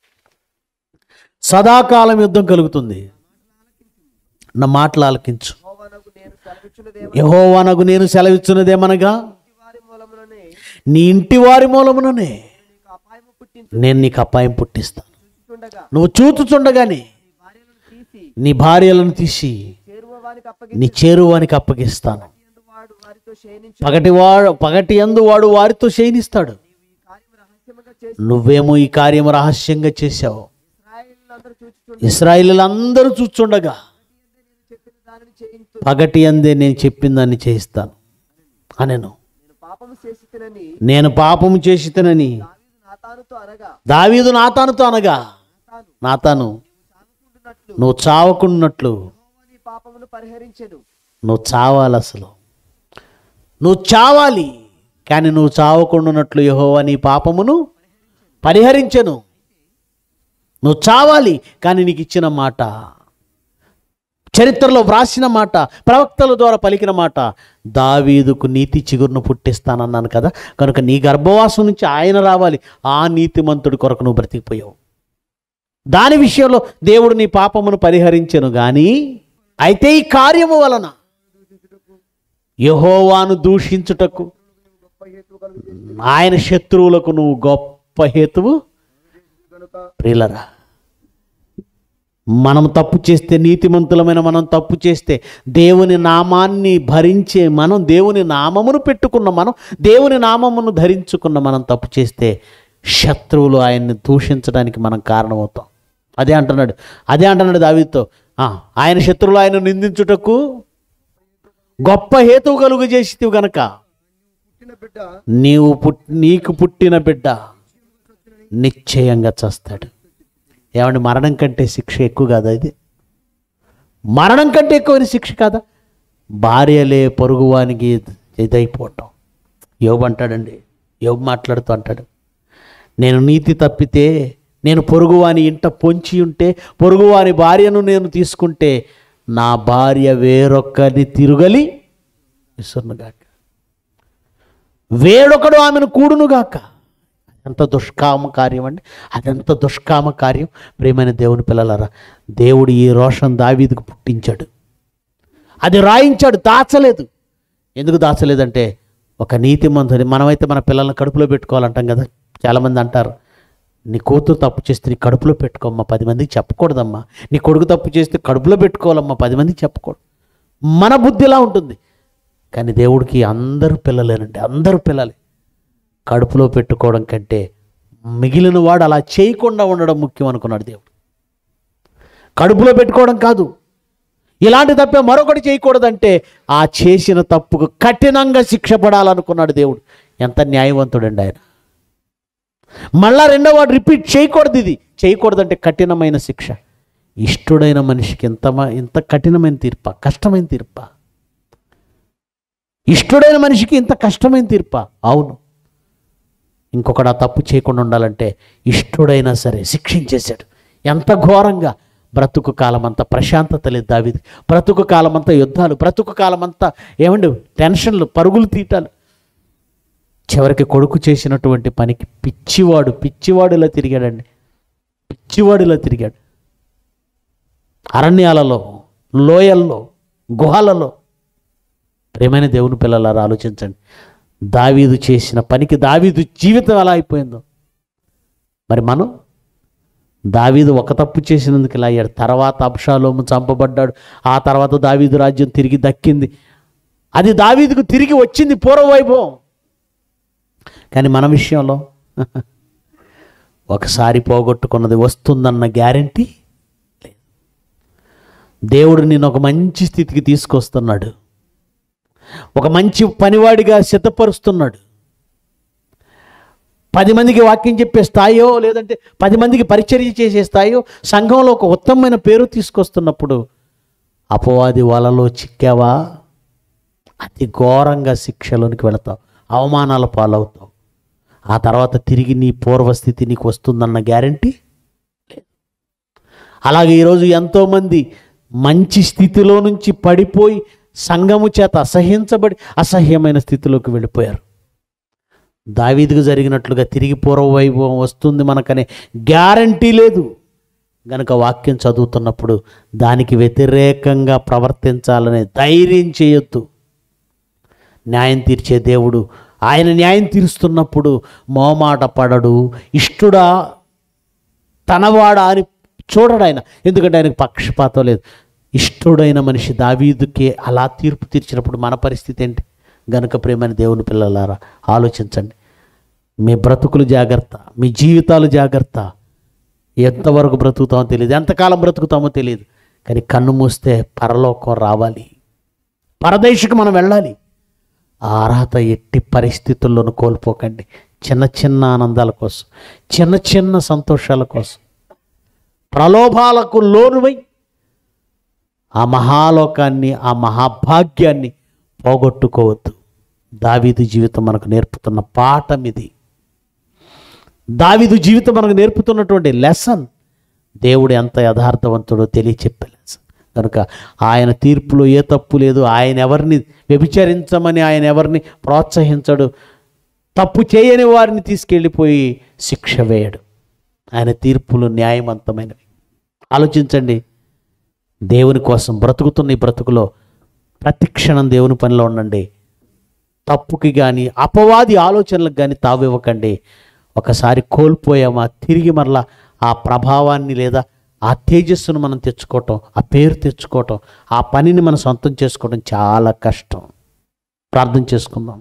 సదాకాలం యుద్ధం కలుగుతుంది నా మాటలు ఆలకించు యెహోవానకు నేను సెలవిచ్చినదేమో యహోవానకు నేను సెలవిచ్చున్నదేమనగా వారి మూలములనే నీ ఇంటి వారి మూలముననే నీకు అపాయము పుట్టించు నేను నీకు అపాయం పుట్టిస్తాను చూచుచుండగా నువ్వు చూచుచుండగానే భార్యలను తీసి నీ భార్యలను తీసి చేరువ వానికి అప్పగించి నీ చేరువానికి అప్పగిస్తాను వాడు వారితో శయనించు పగటి వాడు పగటి ఎందు వాడు వారితో శయనిస్తాడు ఈ కార్యం రహస్యముగా చేసి నువ్వేమో ఈ కార్యం రహస్యంగా చేశావు ఇస్రాయేలీలందరూ చూచుచుండ ఇస్రాయిలందరూ చూచుండగా చెప్పిన దానిని చేయించు పగటి అందే నేను చెప్పిన దాన్ని చేయిస్తాను అనెను నేను పాపము చేసి తినని నేను పాపము చేసి తినని దావీదు నాతానుతో అనగా దావీదు నాతానుతో అనగా తాను నాతాను సాగుకుంటున్నట్లు నువ్వు చావకున్నట్లు యెహోవా నీ పాపమును పరిహరించెను నువ్వు చావాలి అసలు నువ్వు చావాలి కానీ నువ్వు చావకుండాన్నట్లు యెహోవా నీ పాపమును పరిహరించెను నువ్వు చావాలి కానీ నీకు ఇచ్చిన మాట చరిత్రలో వ్రాసిన మాట ప్రవక్తల ద్వారా పలికిన మాట దావీదుకు నీతి చిగురును పుట్టిస్తానన్నాను కదా కనుక నీ గర్భవాసం నుంచి ఆయన రావాలి ఆ నీతిమంతుడి కొరకు నువ్వు బ్రతికిపోయావు దాని విషయంలో దేవుడు నీ పాపమును పరిహరించెను కానీ అయితే ఈ కార్యము వలన యహోవాను దూషించుటకు గొప్ప హేతు కలుగు ఆయన శత్రువులకు నువ్వు గొప్ప హేతువు కనుక ప్రియులరా మనం తప్పు చేస్తే నీతిమంతులమైన మనం తప్పు చేస్తే దేవుని నామాన్ని భరించే మనం దేవుని నామమును పెట్టుకున్న మనం దేవుని నామమును ధరించుకున్న మనం తప్పు చేస్తే శత్రువులు ఆయన్ని దూషించడానికి మనం కారణమవుతాం అదే అంటున్నాడు అదే అంటున్నాడు దావీదుతో "ఆ, ఆయన శత్రువులు ఆయన నిందించుటకు గొప్ప హేతువు కలుగు చేసితివి గనక పుట్టిన బిడ్డ నీవు పుట్ నీకు పుట్టిన బిడ్డ నిశ్చయంగా చస్తాడు ఏమండి మరణం కంటే శిక్ష ఎక్కువ కాదా ఇది మరణం కంటే ఎక్కువైన శిక్ష కాదా భార్యలే పొరుగువానికి ఇదైపోవటం యోబు అంటాడండి యోబు మాట్లాడుతూ అంటాడు నేను నీతి తప్పితే నేను పొరుగువాని ఇంట పొంచి ఉంటే పొరుగువాని భార్యను నేను తీసుకుంటే నా భార్య వేరొక్కరిని తిరుగలి విసురునుగాక వేడొకడు ఆమెను కూడునుగాక ఎంత దుష్కామ కార్యం అండి అదెంత దుష్కామ కార్యం ప్రేమైన దేవుని పిల్లలారా దేవుడు ఈ రోషం దావీదుకు పుట్టించాడు అది రాయించాడు దాచలేదు ఎందుకు దాచలేదంటే ఒక నీతి మంతుని మనమైతే మన పిల్లల్ని కడుపులో పెట్టుకోవాలంటాం కదా చాలామంది అంటారు నీ కూతురు తప్పు చేస్తే నీ కడుపులో పెట్టుకోమ్మా పది మందికి చెప్పకూడదమ్మా నీ కొడుకు తప్పు చేస్తే కడుపులో పెట్టుకోవాలమ్మా పది మందికి చెప్పకూడదు మన బుద్ధి ఇలా ఉంటుంది కానీ దేవుడికి అందరూ పిల్లలేనండి అందరూ పిల్లలే కడుపులో పెట్టుకోవడం కంటే మిగిలిన వాడు అలా చేయకుండా ఉండడం ముఖ్యం అనుకున్నాడు దేవుడు కడుపులో పెట్టుకోవడం కాదు ఇలాంటి తప్పే మరొకటి చేయకూడదంటే ఆ చేసిన తప్పుకు కఠినంగా శిక్ష పడాలనుకున్నాడు దేవుడు ఎంత న్యాయవంతుడండి ఆయన మళ్ళా రెండో వాడు రిపీట్ చేయకూడదు ఇది చేయకూడదంటే కఠినమైన శిక్ష ఇష్టడైన మనిషికి ఎంత మ- ఇంత కఠినమైన తీర్ప కష్టమైన తీర్ప ఇష్టడైన మనిషికి ఇంత కష్టమైన తీర్ప అవును ఇంకొకడు ఆ తప్పు చేయకుండా ఉండాలంటే ఇష్టడైనా సరే శిక్షించేశాడు ఎంత ఘోరంగా బ్రతుకు కాలమంతా ప్రశాంతత లేదు దావిది బ్రతుకు కాలమంతా యుద్ధాలు బ్రతుకు కాలమంతా ఏమండి టెన్షన్లు పరుగులు తీయటాలు చివరికి కొడుకు చేసినటువంటి పనికి పిచ్చివాడు పిచ్చివాడిలా తిరిగాడండి పిచ్చివాడిలా తిరిగాడు అరణ్యాలలో లోయల్లో గుహలలో ప్రేమైన దేవుని పిల్లలారా ఆలోచించండి దావీదు చేసిన పనికి దావీదు జీవితం ఎలా అయిపోయిందో మరి మనం దావీదు ఒక తప్పు చేసినందుకు ఇలా అయ్యాడు తర్వాత అబ్షాలోము చంపబడ్డాడు ఆ తర్వాత దావీదు రాజ్యం తిరిగి దక్కింది అది దావీదుకు తిరిగి వచ్చింది పూర్వ వైభవం కానీ మన విషయంలో ఒకసారి పోగొట్టుకున్నది వస్తుందన్న గ్యారంటీ లేదు దేవుడు నేను ఒక మంచి స్థితికి తీసుకొస్తున్నాడు ఒక మంచి పనివాడిగా సిద్ధపరుస్తున్నాడు పది మందికి వాక్యం చెప్పే స్థాయో లేదంటే పది మందికి పరిచర్య చేసే స్థాయో సంఘంలో ఒక ఉత్తమమైన పేరు తీసుకొస్తున్నప్పుడు అపవాది వలలో చిక్కావా అతి ఘోరంగా శిక్షలోనికి వెళతావు అవమానాల పాలవుతావు ఆ తర్వాత తిరిగి నీ పూర్వస్థితి నీకు వస్తుందన్న గ్యారంటీ అలాగే ఈరోజు ఎంతోమంది మంచి స్థితిలో నుంచి పడిపోయి సంఘము చేత అసహ్యించబడి అసహ్యమైన స్థితిలోకి వెళ్ళిపోయారు దావీదుకు జరిగినట్లుగా తిరిగి పూర్వ వైభవం వస్తుంది మనకనే గ్యారంటీ లేదు గనుక వాక్యం చదువుతున్నప్పుడు దానికి వ్యతిరేకంగా ప్రవర్తించాలనే ధైర్యం చేయొద్దు న్యాయం తీర్చే దేవుడు ఆయన న్యాయం తీరుస్తున్నప్పుడు మోమాట పడడు ఇష్టుడా తనవాడా అని చూడడు ఆయన ఎందుకంటే ఆయనకు పక్షపాతం లేదు ఇష్టడైన మనిషి దావీదుకే అలా తీర్పు తీర్చినప్పుడు మన పరిస్థితి ఏంటి గనుక ప్రేమని దేవుని పిల్లలారా ఆలోచించండి మీ బ్రతుకులు జాగ్రత్త మీ జీవితాలు జాగ్రత్త ఎంతవరకు బ్రతుకుతామో తెలియదు ఎంతకాలం బ్రతుకుతామో తెలియదు కానీ కన్ను మూస్తే పరలోకం రావాలి పరదేశకు మనం వెళ్ళాలి ఆ అర్హత ఎట్టి పరిస్థితుల్లోనూ కోల్పోకండి చిన్న చిన్న ఆనందాల కోసం చిన్న చిన్న సంతోషాల కోసం ప్రలోభాలకు లోనువై ఆ మహాలోకాన్ని ఆ మహాభాగ్యాన్ని పోగొట్టుకోవద్దు దావీదు జీవితం మనకు నేర్పుతున్న పాఠం ఇది దావీదు జీవితం మనకు నేర్పుతున్నటువంటి లెసన్ దేవుడు ఎంత యథార్థవంతుడో తెలియచెప్పే లెసన్ కనుక ఆయన తీర్పులో ఏ తప్పు లేదు ఆయన ఎవరిని వ్యభిచరించమని ఆయన ఎవరిని ప్రోత్సహించడు తప్పు చేయని వారిని తీసుకెళ్ళిపోయి శిక్ష వేయడు ఆయన తీర్పులు న్యాయవంతమైనవి ఆలోచించండి దేవుని కోసం బ్రతుకుతున్న ఈ బ్రతుకులో ప్రతి క్షణం దేవుని పనిలో ఉండండి తప్పుకి కానీ అపవాది ఆలోచనలకు కానీ తావివ్వకండి ఒకసారి కోల్పోయామా తిరిగి మరలా ఆ ప్రభావాన్ని లేదా ఆ తేజస్సును మనం తెచ్చుకోవటం ఆ పేరు తెచ్చుకోవటం ఆ పనిని మనం సొంతం చేసుకోవడం చాలా కష్టం ప్రార్థన చేసుకుందాం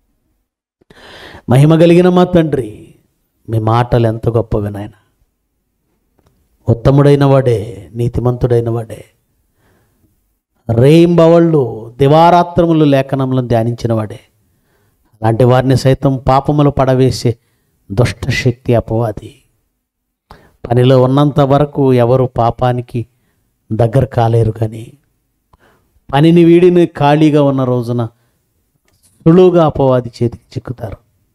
మహిమ కలిగిన మా తండ్రి మీ మాటలు ఎంత గొప్పవి నాయన ఉత్తముడైన వాడే నీతిమంతుడైన వాడే రేయింబవళ్ళు దివారాత్రములు లేఖనములను ధ్యానించిన వాడే అలాంటి వారిని సైతం పాపములు పడవేసే దుష్ట శక్తి అపవాది పనిలో ఉన్నంత వరకు ఎవరు పాపానికి దగ్గర కాలేరు కానీ పనిని వీడిని ఖాళీగా ఉన్న రోజున సులువుగా అపవాది చేతికి చిక్కుతారు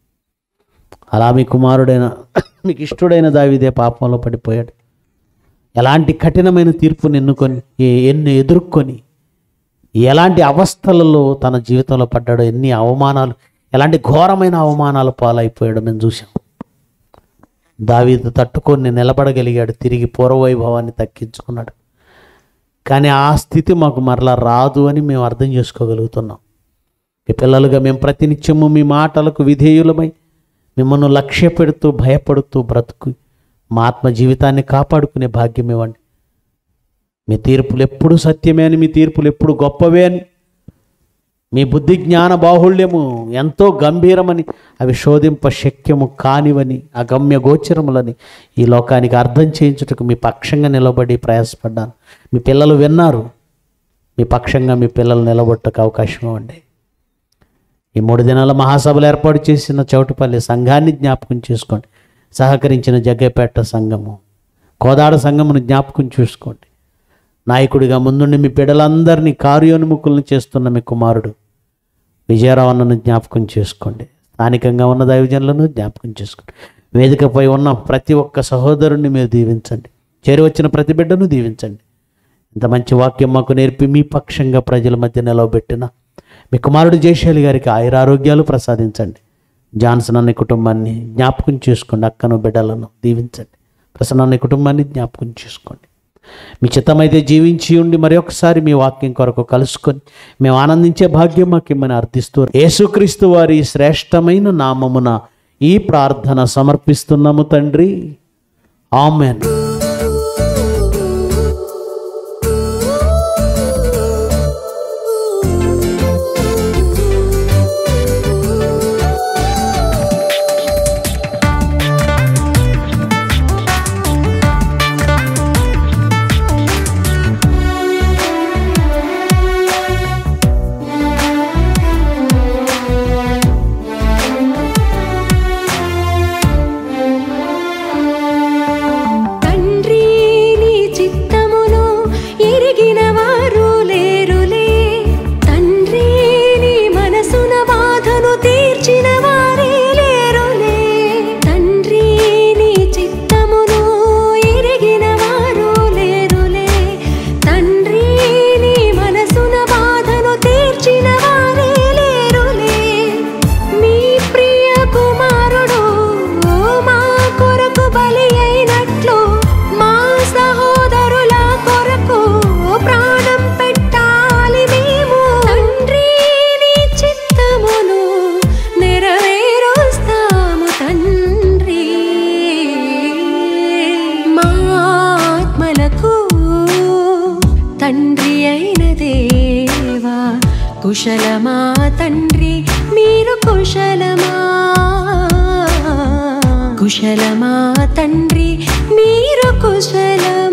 అలా మీ కుమారుడైన మీకు ఇష్టడైన దావిదే పాపంలో పడిపోయాడు ఎలాంటి కఠినమైన తీర్పుని ఎన్నుకొని ఏ- ఎన్ని ఎదుర్కొని ఎలాంటి అవస్థలలో తన జీవితంలో పడ్డాడో ఎన్ని అవమానాలు ఎలాంటి ఘోరమైన అవమానాలు పాలైపోయాడో మేము చూసాం దావీదు తట్టుకొని నిలబడగలిగాడు తిరిగి పూర్వవైభవాన్ని తక్కించుకున్నాడు కానీ ఆ స్థితి మాకు మరలా రాదు అని మేము అర్థం చేసుకోగలుగుతున్నాం మీ పిల్లలుగా మేము ప్రతినిత్యము మీ మాటలకు విధేయులమై మిమ్మల్ని లక్ష్య పెడుతూ భయపడుతూ బ్రతుకు మా ఆత్మ జీవితాన్ని కాపాడుకునే భాగ్యం ఇవ్వండి మీ తీర్పులు ఎప్పుడు సత్యమే అని మీ తీర్పులు ఎప్పుడు గొప్పవే అని మీ బుద్ధి జ్ఞాన బాహుళ్యము ఎంతో గంభీరమని అవి శోధింప శక్యము కానివని అగమ్య గోచరములని ఈ లోకానికి అర్థం చేయించుటకు మీ పక్షంగా నిలబడి ప్రయాసపడ్డాను మీ పిల్లలు విన్నారు మీ పక్షంగా మీ పిల్లలు నిలబొట్టకు అవకాశం ఇవ్వండి ఈ మూడు దినాల మహాసభలు ఏర్పాటు చేసిన చౌటుపల్లి సంఘాన్ని జ్ఞాపకం చేసుకోండి సహకరించిన జగ్గపేట సంఘము కోదాడ సంఘమును జ్ఞాపకం చూసుకోండి నాయకుడిగా ముందుండి మీ బిడ్డలందరినీ కార్యోన్ముఖులను చేస్తున్న మీ కుమారుడు విజయరావు అన్నను జ్ఞాపకం చేసుకోండి స్థానికంగా ఉన్న దైవజనులను జ్ఞాపకం చేసుకోండి వేదికపై ఉన్న ప్రతి ఒక్క సహోదరుణ్ణి మీరు దీవించండి చేరి వచ్చిన ప్రతి బిడ్డను దీవించండి ఇంత మంచి వాక్యం మాకు నేర్పి మీ పక్షంగా ప్రజల మధ్య నిలవబెట్టిన మీ కుమారుడు జయశాలి గారికి ఆయురారోగ్యాలు ప్రసాదించండి జాన్సన్ అనే కుటుంబాన్ని జ్ఞాపకం చేసుకోండి అక్కను బిడ్డలను దీవించండి ప్రసన్న అనే కుటుంబాన్ని జ్ఞాపకం చేసుకోండి మీ చిత్తమైతే జీవించి ఉండి మరి ఒకసారి మీ వాక్యం కొరకు కలుసుకొని మేము ఆనందించే భాగ్యం మాకు ఇమ్మని అర్థిస్తూ యేసుక్రీస్తు వారి శ్రేష్టమైన నామమున ఈ ప్రార్థన సమర్పిస్తున్నాము తండ్రి ఆమెన్ తండ్రి నీ చిత్తమును ఎరిగిన వారు లేరులే తండ్రి నీ మనసున బాధను తీర్చిన వారే లేరులే తండ్రి నీ చిత్తమును ఎరిగిన వారు లేరులే తండ్రి నీ మనసున బాధను తీర్చిన వారే లేరులే మీ ప్రియ కుమారుడు మా కొరకు బలి అయినట్లు మా సహోదరుల కొరకు ప్రాణం పెట్టాలి మేము తండ్రి నీ చిత్తమును నెరవేరుస్తాము తండ్రి మా ఆత్మలకు తండ్రి అయిన దేవా కుశలమా తండ్రి మీరు కుశలమా కుశలమా తండ్రి మీరు కుశలమా